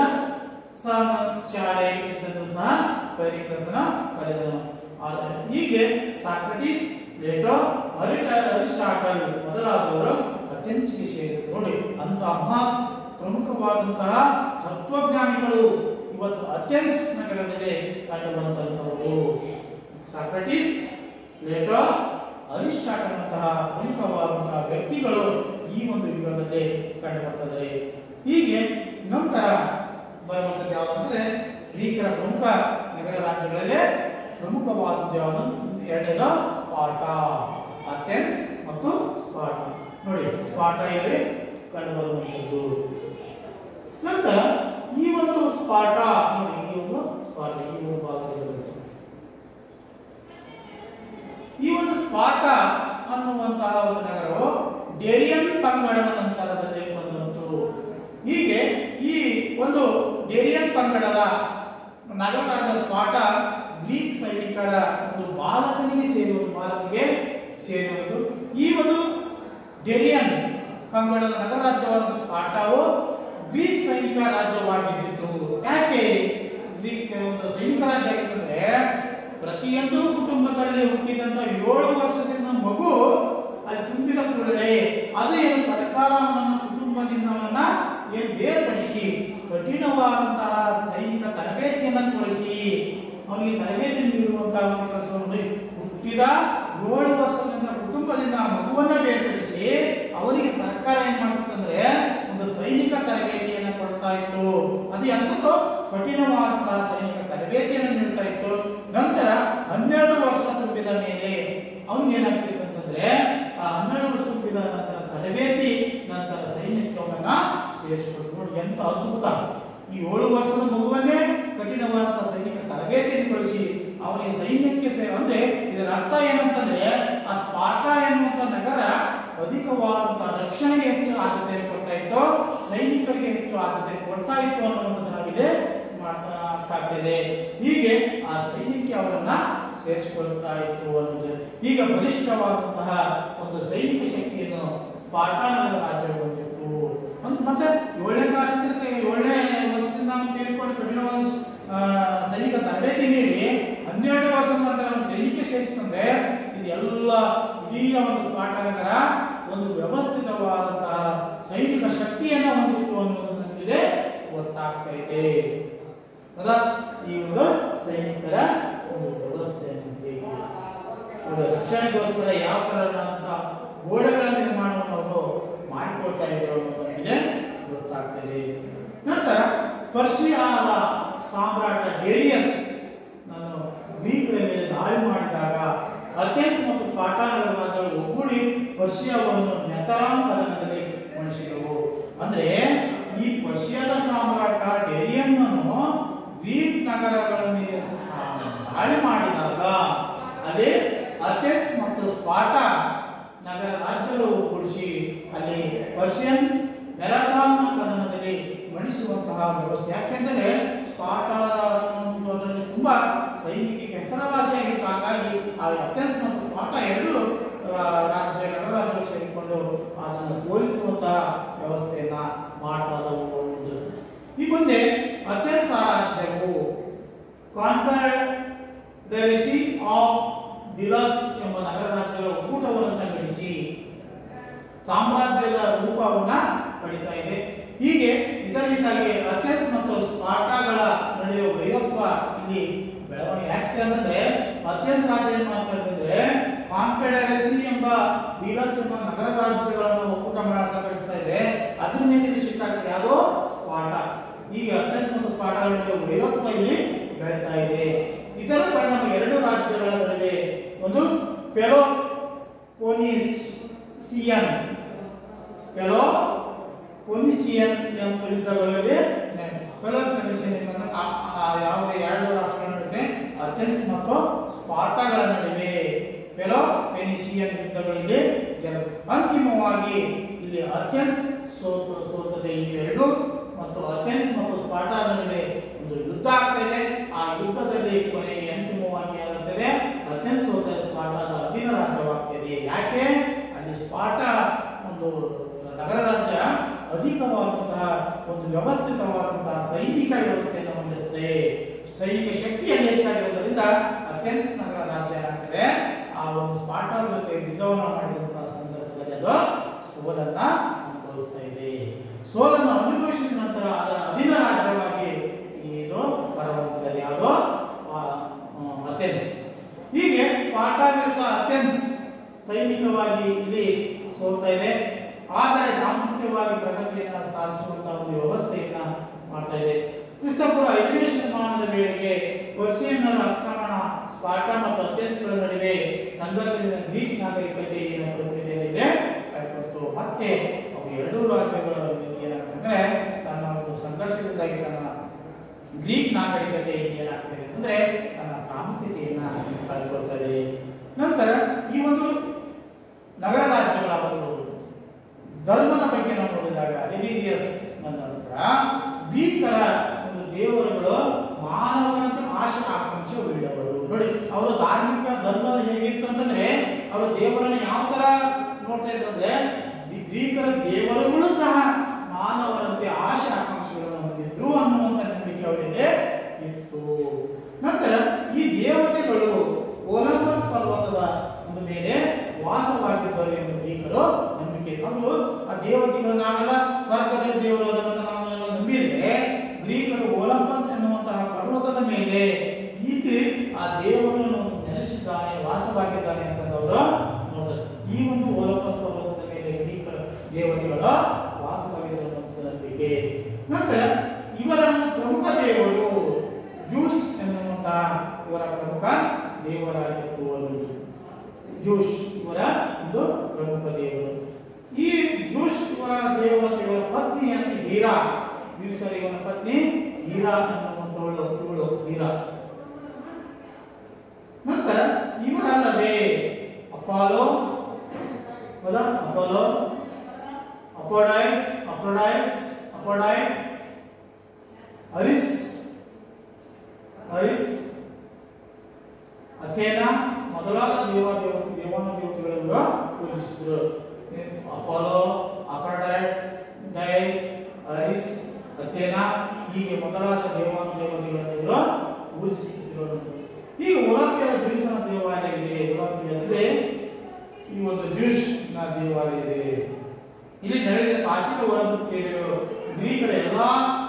ಶಾಲೆ ಎಂದೂ ಸಹ ಪೆರಿಕ್ಲಸ್ನ ಕರೆದನು ಆದರೆ ಹೀಗೆ ಸಾಕ್ರಟಿಸ್ ಪ್ಲೇಟೋ ಅರಿಟ ಅರಿಸ್ಟಾಟಲ್ ಮೊದಲಾದವರು ಅಥೆನ್ಸ್ಗೆ ಸೇರಿದರು ನೋಡಿ ಅಂತ ಮಹಾ ಪ್ರಮುಖವಾದಂತಹ ತತ್ವಜ್ಞಾನಿಗಳು ಇವತ್ತು ಅಥೆನ್ಸ್ ನಗರದಲ್ಲಿ ಕಂಡುಬಂದಂತವರು ಸಾಕ್ರಟಿಸ್ ಪ್ಲೇಟೋ ಅರಿಸ್ಟಾಟಲ್ನಂತಹ ಪ್ರಮುಖವಾದಂತಹ ವ್ಯಕ್ತಿಗಳು ಈ ಒಂದು ಯುಗದಲ್ಲಿ ಕಂಡುಬರ್ತಿದ್ದಾರೆ ಹೀಗೆ ನಂತರ ಬರುವಂಥದ್ದು ಯಾವುದಂದ್ರೆ ಗ್ರೀಕರ ಪ್ರಮುಖ ನಗರ ರಾಜ್ಯಗಳಲ್ಲಿ ಪ್ರಮುಖವಾದದ್ದು ಯಾವುದು ಎರಡನೇದು ಸ್ಪಾರ್ಟಾ ಅಥೆನ್ಸ್ ಮತ್ತು ಸ್ಪಾರ್ಟಾ ನೋಡಿ ಸ್ಪಾರ್ಟಾ ಇಲ್ಲಿ ಕಂಡುಬರುವಂಥದ್ದು ನಂತರ ಈ ಒಂದು ಸ್ಪಾರ್ಟಾ ನೋಡಿ ಈ ಒಂದು ಸ್ಪಾರ್ಟಾ ಈ ಒಂದು ಭಾಗದಲ್ಲಿ ಬರುತ್ತೆ. ಈ ಒಂದು ಸ್ಪಾರ್ಟ ಅನ್ನುವಂತಹ ಒಂದು ನಗರವು ಡೇರಿಯನ್ ಪಂಗಡದ ನಂತರದಲ್ಲಿ ಬಂದಂತು ಹೀಗೆ ಈ ಒಂದು ಡೇರಿಯನ್ ಪಂಗಡದ ನಗರರಾದ ಸ್ಪಾಟ ಗ್ರೀಕ್ ಸೈನಿಕರ ಒಂದು ಬಾಲಕನಿಗೆ ಸೇರುವುದು ಬಾಲಕಿಗೆ ಸೇರುವುದು ಈ ಒಂದು ಡೇರಿಯನ್ ಪಂಗಡದ ನಗರ ರಾಜ್ಯವಾದ ಸ್ಪಾಟವು ಗ್ರೀಕ್ ಸೈನಿಕ ರಾಜ್ಯವಾಗಿದ್ದಿತ್ತು ಯಾಕೆ ಗ್ರೀಕ್ ಒಂದು ಸೈನಿಕ ರಾಜ್ಯ ಆಗಿತ್ತಂದ್ರೆ ಪ್ರತಿಯೊಂದು ಕುಟುಂಬದಲ್ಲಿ ಹುಟ್ಟಿದಂತ ಏಳು ವರ್ಷದಿಂದ ಮಗು ಅಲ್ಲಿ ತುಂಬಿದ ಕೂಡಲೇ ಅದು ಏನು ಸರ್ಕಾರ ಅವನನ್ನ ಕುಟುಂಬದಿಂದ ಅವನನ್ನ ಏನು ಬೇರ್ಪಡಿಸಿ ಕಠಿಣವಾದಂತಹ ಸೈನಿಕ ತರಬೇತಿಯನ್ನ ಕೊಡಿಸಿ ಅವನಿಗೆ ತರಬೇತಿ ನೀಡುವಂತಹ ಒಂದು ಕೆಲಸವನ್ನು ಹುಟ್ಟಿದ ಏಳು ವರ್ಷದಿಂದ ಕುಟುಂಬದಿಂದ ಆ ಮಗುವನ್ನ ಬೇರ್ಪಡಿಸಿ ಅವರಿಗೆ ಸರ್ಕಾರ ಏನ್ ಮಾಡ್ತಂದ್ರೆ ಒಂದು ಸೈನಿಕ ತರಬೇತಿಯನ್ನ ಕೊಡ್ತಾ ಇತ್ತು ಅದು ಎಂತದ್ದು ಕಠಿಣವಾದಂತಹ ಸೈನಿಕ ತರಬೇತಿಯನ್ನು ನೀಡ್ತಾ ಇತ್ತು ನಂತರ ಹನ್ನೆರಡು ವರ್ಷ ತುಂಬಿದ ಮೇಲೆ ಅವ್ನಿಗೆ ಏನಾಗ್ತಿತ್ತು ಅಂತಂದ್ರೆ ಆ ಹನ್ನೆರಡು ವರ್ಷ ತುಂಬಿದ ನಂತರ ತರಬೇತಿ ನಂತರ ಸೈನ್ಯಕ್ಕೆ ಅವನನ್ನ ಸೇರಿಸ್ಕೊಡ್ತು ನೋಡಿ ಎಂತ ಅದ್ಭುತ ಈ ಏಳು ವರ್ಷದ ಮಗುವನ್ನೇ ಕಠಿಣವಾದಂತಹ ಸೈನಿಕ ತರಬೇತಿಯನ್ನು ಕಳಿಸಿ ಅವನಿಗೆ ಸೈನ್ಯಕ್ಕೆ ಸೇರ ಅಂದ್ರೆ ಇದರ ಅರ್ಥ ಏನಂತಂದ್ರೆ ಆ ಸ್ಪಾಟ ಎನ್ನುವಂತ ನಗರ ಅಧಿಕವಾದಂತಹ ರಕ್ಷಣೆಗೆ ಹೆಚ್ಚು ಆದ್ಯತೆಯನ್ನು ಕೊಡ್ತಾ ಇತ್ತು ಸೈನಿಕರಿಗೆ ಹೆಚ್ಚು ಆದ್ಯತೆ ಕೊಡ್ತಾ ಇತ್ತು ಅನ್ನುವಂಥದ್ದು ನಾವಿಲ್ಲಿ ಮಾಡ್ತಾ ಆಗ್ತಿದೆ ಹೀಗೆ ಆ ಸೈನ್ಯಕ್ಕೆ ಅವರನ್ನ ಸೇರಿಸಿಕೊಳ್ತಾ ಇತ್ತು ಅನ್ನೋದು ಈಗ ಬಲಿಷ್ಠವಾದಂತಹ ಒಂದು ಸೈನಿಕ ಶಕ್ತಿಯನ್ನು ಸ್ಪಾಟಾನದ ರಾಜ್ಯ ಹೊಂದಿತ್ತು ಒಂದು ಮತ್ತೆ ಏಳನೇ ಕ್ಲಾಸಿಂದ ಏಳನೇ ವರ್ಷದಿಂದ ಅವನು ತೀರ್ಕೊಂಡು ಕಠಿಣವಾದ ಆ, ಸೈನಿಕ ತರಬೇತಿ ನೀಡಿ ಹನ್ನೆರಡು ವರ್ಷದ ನಂತರ ಅವನು ಸೈನಿಕ ಸೇರಿಸಿಕೊಂಡ್ರೆ ಇದೆಲ್ಲ ಇಡೀ ಒಂದು ಸ್ಪಾಟನಗರ ಒಂದು ವ್ಯವಸ್ಥಿತವಾದಂತಹ ಸೈನಿಕ ಶಕ್ತಿಯನ್ನ ಹೊಂದಿತ್ತು ಅನ್ನೋದು ನಮಗೆ ಗೊತ್ತಾಗ್ತಾ ಇದೆ ಹೌದಾ? ಈ ಒಂದು ಸೈನಿಕರ ಒಂದು ವ್ಯವಸ್ಥೆ ಅನ್ನೋದು ಹೇಗೆ? ಅವರ ರಕ್ಷಣೆಗೋಸ್ಕರ ಯಾವ ತರಹದಂತ ಗೋಡೆಗಳ ನಿರ್ಮಾಣವನ್ನು ಅವರು ಮಾಡಿಕೊಳ್ತಾ ಇದ್ರು ಅನ್ನೋದು ನಮಗೆ ಗೊತ್ತಾಗ್ತದೆ ನಂತರ ಪರ್ಷಿಯಾದ ಸಾಮ್ರಾಟ ಡೇರಿಯಸ್ ನಾನು ಗ್ರೀಕರ ಮೇಲೆ ದಾಳಿ ಮಾಡಿದಾಗ ಅಥೆನ್ಸ್ ಮತ್ತು ಸ್ಪಾಟಾಗಳ ರಾಜ್ಯಗಳು ಒಗ್ಗೂಡಿ ಪರ್ಷಿಯಾವನ್ನು ನೆತರಾನ್ ಕದನದಲ್ಲಿ ಮಣಿಸಿದವು ಅಂದ್ರೆ ಈ ಪರ್ಷಿಯಾದ ಸಾಮ್ರಾಟ ಡೇರಿಯನ್ನನ್ನು ಗ್ರೀಕ್ ನಗರಗಳ ಮೇಲೆ ಸಹ ದಾಳಿ ಮಾಡಿದಾಗ ಅದೇ ಅಥೆನ್ಸ್ ಮತ್ತು ಸ್ಪಾಟ ನಗರ ರಾಜ್ಯಗಳು ಒಗ್ಗೂಡಿಸಿ ಅಲ್ಲಿ ಪರ್ಷಿಯನ್ ಮೆರಾಥಾನ್ ಕದನದಲ್ಲಿ ಮಣಿಸುವಂತಹ ವ್ಯವಸ್ಥೆ ಯಾಕೆಂದರೆ ಸ್ಪಾಟ ಅನ್ನೋದು ಅದರಲ್ಲಿ ತುಂಬಾ ಸೈನಿಕಕ್ಕೆ ಹೆಸರುವಾಸಿಯಾಗಿತ್ತು ಹಾಗಾಗಿ ಆ ಅಥೆನ್ಸ್ ಮತ್ತು ಸ್ಪಾಟ ಎರಡು ರಾ- ರಾಜ್ಯ ನಗರ ರಾಜ್ಯಗಳು ಸೇರಿಕೊಂಡು ಅದನ್ನು ಸೋಲಿಸುವಂತಹ ವ್ಯವಸ್ಥೆಯನ್ನ ಮಾಡ್ತಾದವು ಅನ್ನೋದು. ಈ ಮುಂದೆ ಅಥೆನ್ಸ್ ರಾಜ್ಯವು ಕಾನ್ಫೆಡರೇಸಿ ಆಫ್ ಡಿಲಸ್ ಎಂಬ ನಗರ ರಾಜ್ಯಗಳ ಒಕ್ಕೂಟವನ್ನು ಸಂಘಟಿಸಿ ಸಾಮ್ರಾಜ್ಯದ ರೂಪವನ್ನ ಪಡಿತಾ ಇದೆ ಹೀಗೆ ಇದರಿಂದಾಗಿ ಅಥೆನ್ಸ್ ಮತ್ತು ಸ್ಪಾಟಾಗಳ ನಡುವೆ ವೈರತ್ವ ಇಲ್ಲಿ ಬೆಳವಣಿಗೆ ಆಗ್ತದೆ ಅಂತಂದ್ರೆ ಅಥೆನ್ಸ್ ರಾಜ್ಯ ಏನ್ ಮಾಡ್ತಾ ಅಂತಂದ್ರೆ ಕಾನ್ಫೆಡರೇಸಿ ಎಂಬ ಡಿಲಸ್ ಎಂಬ ನಗರ ರಾಜ್ಯಗಳನ್ನು ಒಕ್ಕೂಟ ಮಾಡಿ ಸಂಘಟಿಸ್ತಾ ಇದೆ ಅದ್ರ ಮೇಲೆ ಇದು ಶಿಫ್ಟ್ ಆಗ್ತದೆ ಯಾವುದೋ ಸ್ಪಾಟ ಈಗ ಅಥೆನ್ಸ್ ಮತ್ತು ಸ್ಪಾಟಾಗಳ ನಡುವೆ ವೈರತ್ವ ಇಲ್ಲಿ ಬೆಳೀತಾ ಇದೆ ಇದರ ಪರಿಣಾಮ ಎರಡು ರಾಜ್ಯಗಳ ನಡುವೆ ಒಂದು ಪೆಲೋ ಪೊನಿಸಿಯನ್ ಪೆಲೋ ಪೊನಿಸಿಯನ್ ಎಂಬ ಯುದ್ಧಗಳಲ್ಲಿ ಪೆಲೋ ಪೊನಿಸಿಯನ್ ಎಂಬ ಆ- ಆ ಯಾವ ಎರಡು ರಾಷ್ಟ್ರಗಳ ನಡುವೆ ಅಥೆನ್ಸ್ ಮತ್ತು ಸ್ಪಾರ್ಟಾಗಳ ನಡುವೆ ಪೆಲೋ ಪೆನಿಸಿಯನ್ ಯುದ್ಧಗಳಲ್ಲಿ ಜರ ಅಂತಿಮವಾಗಿ ಇಲ್ಲಿ ಅಥೆನ್ಸ್ ಸೋತ ಸೋತದೆ ಇವೆರಡು ಮತ್ತು ಅಥೆನ್ಸ್ ಮತ್ತು ಸ್ಪಾರ್ಟಾ ನಡುವೆ ಒಂದು ಯುದ್ಧ ಆಗ್ತಾ ಇದೆ ಆ ಯುದ್ಧದಲ್ಲಿ ಕೊನೆಗೆ ಅಂತಿಮವಾಗಿ ಏನಾಗ್ತದೆ ಅಥೆನ್ಸ್ ಸೋತ ಸ್ಪಾರ್ಟಾದ ಅಧೀನ ರಾಜ್ಯವಾಗ್ತದೆ ಯಾಕೆ ಅಲ್ಲಿ ಸ್ಪಾಟ ಒಂದು ನಗರ ರಾಜ್ಯ ಅಧಿಕವಾದಂತಹ ಒಂದು ವ್ಯವಸ್ಥಿತವಾದಂತಹ ಸೈನಿಕ ವ್ಯವಸ್ಥೆಯನ್ನು ಹೊಂದಿರುತ್ತೆ ಸೈನಿಕ ಶಕ್ತಿಯಲ್ಲಿ ಹೆಚ್ಚಾಗಿರುವುದರಿಂದ ಅಥೆನ್ಸ್ ನಗರ ರಾಜ್ಯ ಏನಾಗ್ತದೆ ಆ ಒಂದು ಸ್ಪಾಟಾ ಜೊತೆ ಯುದ್ಧವನ್ನು ಮಾಡಿದಂತಹ ಸಂದರ್ಭದಲ್ಲಿ ಅದು ಸೋಲನ್ನ ಅನುಭವಿಸ್ತಾ ಇದೆ ಸೋಲನ್ನು ಅನುಭವಿಸಿದ ನಂತರ ಅದರ ಅಧೀನ ರಾಜ್ಯವಾಗಿ ಇದು ಹೊರಹೊಮ್ಮುತ್ತದೆ ಯಾವುದೋ ಆ, ಆ, ಅಥೆನ್ಸ್ ಹೀಗೆ ಸ್ಪಾಟಾ ವಿರುದ್ಧ ಅಥೆನ್ಸ್ ಸೈನಿಕವಾಗಿ ಇಲ್ಲಿ ಸೋಲ್ತಾ ಇದೆ ಆದರೆ ಸಾಂಸ್ಕೃತಿಕವಾಗಿ ಪ್ರಗತಿಯನ್ನ ಸಾಧಿಸುವಂತಹ ಒಂದು ವ್ಯವಸ್ಥೆಯನ್ನ ಮಾಡ್ತಾ ಇದೆ ಕ್ರಿಸ್ತಪುರ ಐದನೇ ಶತಮಾನದ ವೇಳೆಗೆ ಪರ್ಷಿಯನ್ನರ ಆಕ್ರಮಣ ಸ್ಪಾಟ ಮತ್ತು ಅಥೆನ್ಸ್ಗಳ ನಡುವೆ ಸಂಘರ್ಷದಿಂದ ಗ್ರೀಕ್ ನಾಗರಿಕತೆ ಏನು ಪ್ರಗತಿಯಲ್ಲಿದೆ ಕೈಕೊಡ್ತು ಮತ್ತೆ ಅವು ಎರಡೂ ರಾಜ್ಯಗಳ ಏನಾಗ್ತಂದ್ರೆ ತನ್ನ ಒಂದು ಸಂಘರ್ಷದಿಂದಾಗಿ ತನ್ನ ಗ್ರೀಕ್ ನಾಗರಿಕತೆ ಏನಾಗ್ತದೆ ಅಂದ್ರೆ ತನ್ನ ಪ್ರಾಮುಖ್ಯತೆಯನ್ನ ಕಳೆದುಕೊಳ್ತದೆ ನಂತರ ಈ ಒಂದು ನಗರ ರಾಜ್ಯಗಳ ಒಂದು ಧರ್ಮದ ಬಗ್ಗೆ ನಾವು ನೋಡಿದಾಗ ರಿಲಿಜಿಯಸ್ ನಂತರ ಗ್ರೀಕರ ಒಂದು ದೇವರುಗಳು ಮಾನವನಂತೆ ಆಶೆ ಆಕಾಂಕ್ಷೆ ಉಳ್ಳವರು ನೋಡಿ ಅವರ ಧಾರ್ಮಿಕ ಧರ್ಮ ಹೇಗಿತ್ತು ಅಂತಂದ್ರೆ ಅವರ ದೇವರನ್ನ ಯಾವ ತರ ನೋಡ್ತಾ ಇದ್ರು ಅಂದ್ರೆ ದಿ- ಗ್ರೀಕರ ದೇವರುಗಳು ಸಹ ಮಾನವರಂತೆ ಆಶೆ ಆಕಾಂಕ್ಷೆಗಳನ್ನು ಹೊಂದಿದ್ರು ಅನ್ನುವಂತ ನಂಬಿಕೆ ಅವರಿಗೆ ಇತ್ತು ನಂತರ ಈ ದೇವತೆಗಳು ಒಲಂಪಸ್ ಪರ್ವತದ ಒಂದು ಮೇಲೆ ವಾಸವಾಗಿದ್ದರು ಎಂದು ಗ್ರೀಕರು ನಂಬಿಕೆ ಅವರು ಆ ದೇವತೆಗಳು ನಾವೆಲ್ಲ ಸ್ವರ್ಗದಲ್ಲಿ ದೇವರು ಅದನ್ನು ನಾವೆಲ್ಲ ನಂಬಿದ್ರೆ ಗ್ರೀಕರು ಒಲಂಪಸ್ ಎನ್ನುವಂತಹ ಪರ್ವತದ ಮೇಲೆ ಇಲ್ಲಿ ಆ ದೇವರನ್ನು ನೆಲೆಸಿದ್ದಾನೆ ವಾಸವಾಗಿದ್ದಾನೆ ಅಂತಂದವರು ನೋಡಿದ್ರು ಈ ಒಂದು ಒಲಂಪಸ್ ಪರ್ವತದ ಮೇಲೆ ಗ್ರೀಕ ದೇವತೆಗಳ ವಾಸವಾಗಿದ್ದರು ಅನ್ನುವಂಥ ನಂಬಿಕೆ ನಂತರ ಇವರ ಪ್ರಮುಖ ದೇವರು ಜೂಸ್ ಎನ್ನುವಂತಹ ಇವರ ಪ್ರಮುಖ ದೇವರಾಗಿರುವರು ಜೂಸ್ ಇವರ ಒಂದು ಪ್ರಮುಖ ದೇವರು ಈ ಜೂಸ್ ಇವರ ದೇವತೆಗಳ ಪತ್ನಿ ಅಂತ ಹೀರಾ ಯೂಸರ್ ಇವನ ಪತ್ನಿ ಹೀರಾ ಎನ್ನುವಂತವಳು ಇವಳು ಹೀರಾ ನಂತರ ಇವರಲ್ಲದೆ ಅಪಾಲೋ ಹೌದಾ ಅಪಾಲೋ ಅಪೋಡೈಸ್ ಅಪೋಡೈಸ್ ಅಪೋಡೈಟ್ ಅರಿಸ್ ಅರಿಸ್ ಅಥೇನಾ ಮೊದಲಾದ ದೇವ ದೇವ ದೇವಾನ ದೇವತೆಗಳನ್ನು ಪೂಜಿಸಿದ್ರು ಅಪೋಲೋ ಅಪಡೈಟ್ ಡೈ ಅರಿಸ್ ಅಥೇನಾ ಹೀಗೆ ಮೊದಲಾದ ದೇವಾನ ದೇವತೆಗಳನ್ನು ಪೂಜಿಸಿ ಒಲಂಪಿಯಾದ ಜ್ಯೂಸ್ನ ದೇವಾಲಯ ಇದೆ ಒಲಂಪಿಯಾದಲ್ಲಿ ಈ ಒಂದು ಜ್ಯೂಸ್ ನ ದೇವಾಲಯ ಇದೆ ಇಲ್ಲಿ ನಡೆದ ಪ್ರಾಚೀನ ಒಲಿಂಪಿಕ್ ಕ್ರೀಡೆಗಳು ಗ್ರೀಕರ ಎಲ್ಲಾ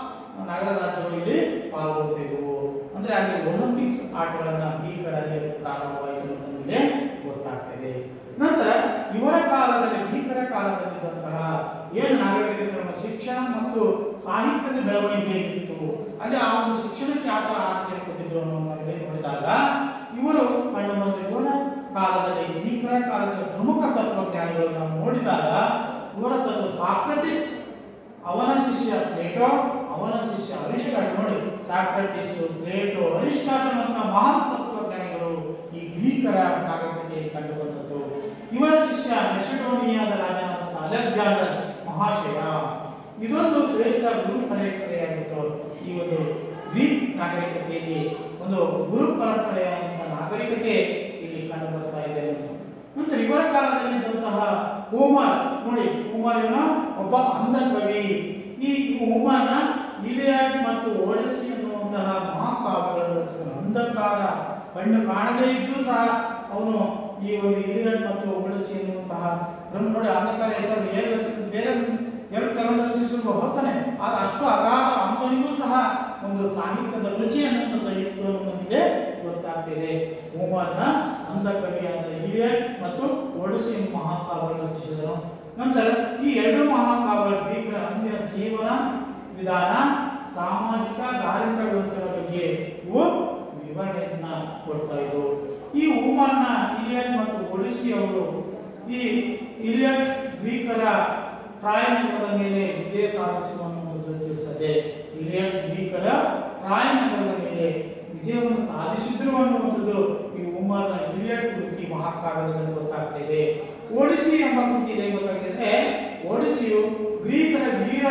ನಗರ ರಾಜ್ಯಗಳು ಇಲ್ಲಿ ಪಾಲ್ಗೊಳ್ತಿದ್ವು ಅಂದ್ರೆ ಅಲ್ಲಿ ಒಲಿಂಪಿಕ್ಸ್ ಆಟಗಳನ್ನ ಗ್ರೀಕರಲ್ಲಿ ಪ್ರಾರಂಭವಾಯಿತು ಅಂತ ನಮಗೆ ಗೊತ್ತಾಗ್ತದೆ ನಂತರ ಇವರ ಕಾಲದಲ್ಲಿ ಗ್ರೀಕರ ಕಾಲದಲ್ಲಿದ್ದಂತಹ ಏನು ನಾಗರಿಕತೆ ಶಿಕ್ಷಣ ಮತ್ತು ಸಾಹಿತ್ಯದ ಬೆಳವಣಿಗೆ ಹೇಗಿತ್ತು ಅಲ್ಲಿ ಆ ಒಂದು ಶಿಕ್ಷಣಕ್ಕೆ ಯಾವ ತರ ಆದ್ಯತೆ ಕೊಟ್ಟಿದ್ರು ಅನ್ನೋದನ್ನ ನೋಡಿದಾಗ ಇವರು ಕಂಡು ಬಂದ ಇವರ ಕಾಲದಲ್ಲಿ ಗ್ರೀಕರ ಕಾಲದಲ್ಲಿ ಪ್ರಮುಖ ತತ್ವಜ್ಞಾನಿಗಳು ನಾವು ನೋಡಿದಾಗ ಇವರ ತತ್ವ ಸಾಕ್ರಟಿಸ್ ಅವನ ಶಿಷ್ಯ ಪ್ಲೇಟೋ ಅವನ ಶಿಷ್ಯ ಅರಿಸ್ಟಾಟಲ್ ನೋಡಿ ಸಾಕ್ರಟಿಸ್ ಪ್ಲೇಟೋ ಅರಿಸ್ಟಾಟಲ್ ಅಂತ ಮಹಾನ್ ತತ್ವಜ್ಞಾನಿಗಳು ಈ ಗ್ರೀಕರ ನಾಗರಿಕತೆಯಲ್ಲಿ ಕಂಡುಬಂದದ್ದು ಇವರ ಶಿಷ್ಯ ಮೆಸಿಡೋನಿಯಾದ ರಾಜನಾದಂತಹ ಅಲೆಕ್ಸಾಂಡರ್ ಮಹಾಶಯ ಇದೊಂದು ಶ್ರೇಷ್ಠ ಗುರು ಪರಂಪರೆಯಾಗಿತ್ತು ಈ ಒಂದು ಗ್ರೀಕ್ ನಾಗರಿಕತೆಯಲ್ಲಿ ಒಂದು ಗುರು ಪರಂಪರೆಯ ನಾಗರಿಕತೆ ಇಲ್ಲಿ ಕಂಡು ಬರ್ತಾ ಇದೆ ನಂತರ ಇವರ ಕಾಲದಲ್ಲಿದ್ದಂತಹ ಹೋಮರ್ ನೋಡಿ ಹೋಮರ್ ಇವನು ಒಬ್ಬ ಅಂಧ ಕವಿ ಈ ಹೋಮರ್ನ ಇಲಿಯಾಡ್ ಮತ್ತು ಓಡಿಸಿ ಅನ್ನುವಂತಹ ಮಹಾಕಾವ್ಯಗಳನ್ನು ರಚಿಸಿದ ಅಂಧಕಾರ ಕಣ್ಣು ಕಾಣದೇ ಇದ್ರೂ ಸಹ ಅವನು ಈ ಒಂದು ಇಲಿಯಾಡ್ ಮತ್ತು ಓಡಿಸಿ ಎನ್ನುವಂತಹ ಬ್ರಹ್ಮ ನೋಡಿ ಅಂಧಕಾರ ಹೆಸರು ಏನು ರಚಿಸಿದ ಬೇರೆ ಎರಡು ತಗೊಂಡು ರಚಿಸುವ ಹೋಗ್ತಾನೆ ಆದ್ರೆ ಅಷ್ಟು ಅಗಾಧ ಅಂತನಿಗೂ ಸಹ ಒಂದು ಸಾಹಿತ್ಯದ ರುಚಿ ಅನ್ನುವಂಥದ್ದು ಇತ್ತು ಅನ್ನೋದು ನಮಗೆ ಗೊತ್ತಾಗ್ತಿದೆ ಹೋಮರ್ನ ಅಂಧ ಕವಿಯಾದ ಇಲಿಯಡ್ ಮತ್ತು ಒಡಿಸಿ ಎಂಬ ಮಹಾಕಾವ್ಯಗಳನ್ನು ರಚಿಸಿದರು ನಂತರ ಈ ಎರಡು ಮಹಾಕಾವ್ಯಗಳು ಗ್ರೀಕರ ಅಂದಿನ ಜೀವನ ವಿಧಾನ ಸಾಮಾಜಿಕ ಧಾರ್ಮಿಕ ವ್ಯವಸ್ಥೆಗಳ ಬಗ್ಗೆ ಇವು ವಿವರಣೆಯನ್ನ ಕೊಡ್ತಾ ಇದ್ವು ಈ ಹೋಮರ್ನ ಇಲಿಯಡ್ ಮತ್ತು ಒಡಿಸಿ ಅವರು ಈ ಇಲಿಯಡ್ ಗ್ರೀಕರ ಟ್ರಾಯ್ ನಗರದ ಮೇಲೆ ವಿಜಯ ಸಾಧಿಸುವ ಅನ್ನುವಂಥದ್ದು ತಿಳಿಸುತ್ತದೆ ಇಲಿಯಡ್ ಗ್ರೀಕರ ಟ್ರಾಯ್ ನಗರದ ಮೇಲೆ ವಿಜಯವನ್ನು ಸಾಧಿಸಿದ್ರು ಅನ್ನುವಂಥದ್ದು ಈ ಉಮರ್ನ ಇಲಿಯಡ್ ಕೃತಿ ಮಹಾಕಾವ್ಯದಲ್ಲಿ ಗೊತ್ತಾಗ್ತಾ ಇದೆ ಓಡಿಸಿ ಎಂಬ ಕೃತಿ ಇದೆ ಗೊತ್ತಾಗ್ತಿದ್ರೆ ಓಡಿಸಿಯು ಗ್ರೀಕರ ವೀರ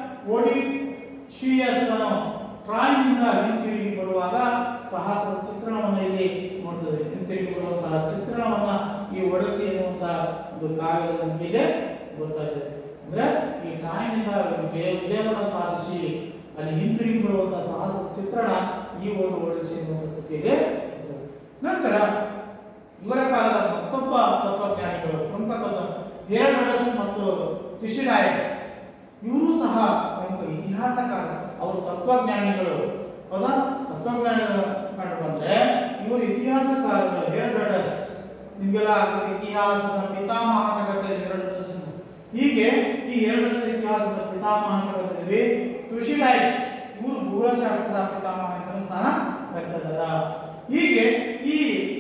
ಓಡಿಶಿಯಸ್ ಟ್ರಾಯ್ನಿಂದ ಹಿಂತಿರುಗಿ ಬರುವಾಗ ಸಾಹಸ ಚಿತ್ರಣವನ್ನು ಇಲ್ಲಿ ನೋಡ್ತದೆ ಹಿಂತಿರುಗಿ ಬರುವಂತಹ ಚಿತ್ರಣವನ್ನ ಈ ಒಡಿಸಿ ಎನ್ನುವಂತಹ ಒಂದು ಕಾವ್ಯದ ನಮಗೆ ಗೊತ್ತಾಗಿದೆ ಅಂದ್ರೆ ಈ ಟ್ರಾಯ್ನಿಂದ ವಿಜಯ ವಿಜಯವನ್ನು ಸಾಧಿಸಿ ಅಲ್ಲಿ ಹಿಂತಿರುಗಿ ಬರುವಂತಹ ಸಾಹಸ ಚಿತ್ರಣ ಈ ಒಂದು ಒಡಿಸಿ ಎನ್ನುವಂಥ ಕೃತಿಯಲ್ಲಿ ಇದೆ. ನಂತರ ಇವರ ಕಾಲದ ಮತ್ತೊಬ್ಬ ತತ್ವಜ್ಞಾನಿಗಳು ಪ್ರಮುಖ ತತ್ವ ಹೆರಡಸ್ ಮತ್ತು ಟಿಶಿಡಾಯಸ್ ಇವರು ಸಹ ಪ್ರಮುಖ ಇತಿಹಾಸಕಾರ ಅವರು ತತ್ವಜ್ಞಾನಿಗಳು ಹೌದಾ ತತ್ವಜ್ಞಾನಿಗಳು ಕಂಡು ಬಂದ್ರೆ ಇವರು ಇತಿಹಾಸಕಾರರು ಹೆರಡಸ್ ನಿಮಗೆಲ್ಲ ಇತಿಹಾಸದ ಪಿತಾಮಹ ಅಂತ ಕರೀತಾರೆ ಹೆರಡಸ್ ಅಂತ. ಹೀಗೆ ಈ ಎರಡು ಇತಿಹಾಸದ ಪಿತಾಮಹ ಅಂತ ಕರೀತೀವಿ ಟುಶಿಡೈಸ್ ಇವರು ಭೂಗೋಳಶಾಸ್ತ್ರದ ಪಿತಾಮಹ ಅಂತ ಸಹ ಕರೀತಾರೆ ಹೀಗೆ ಈ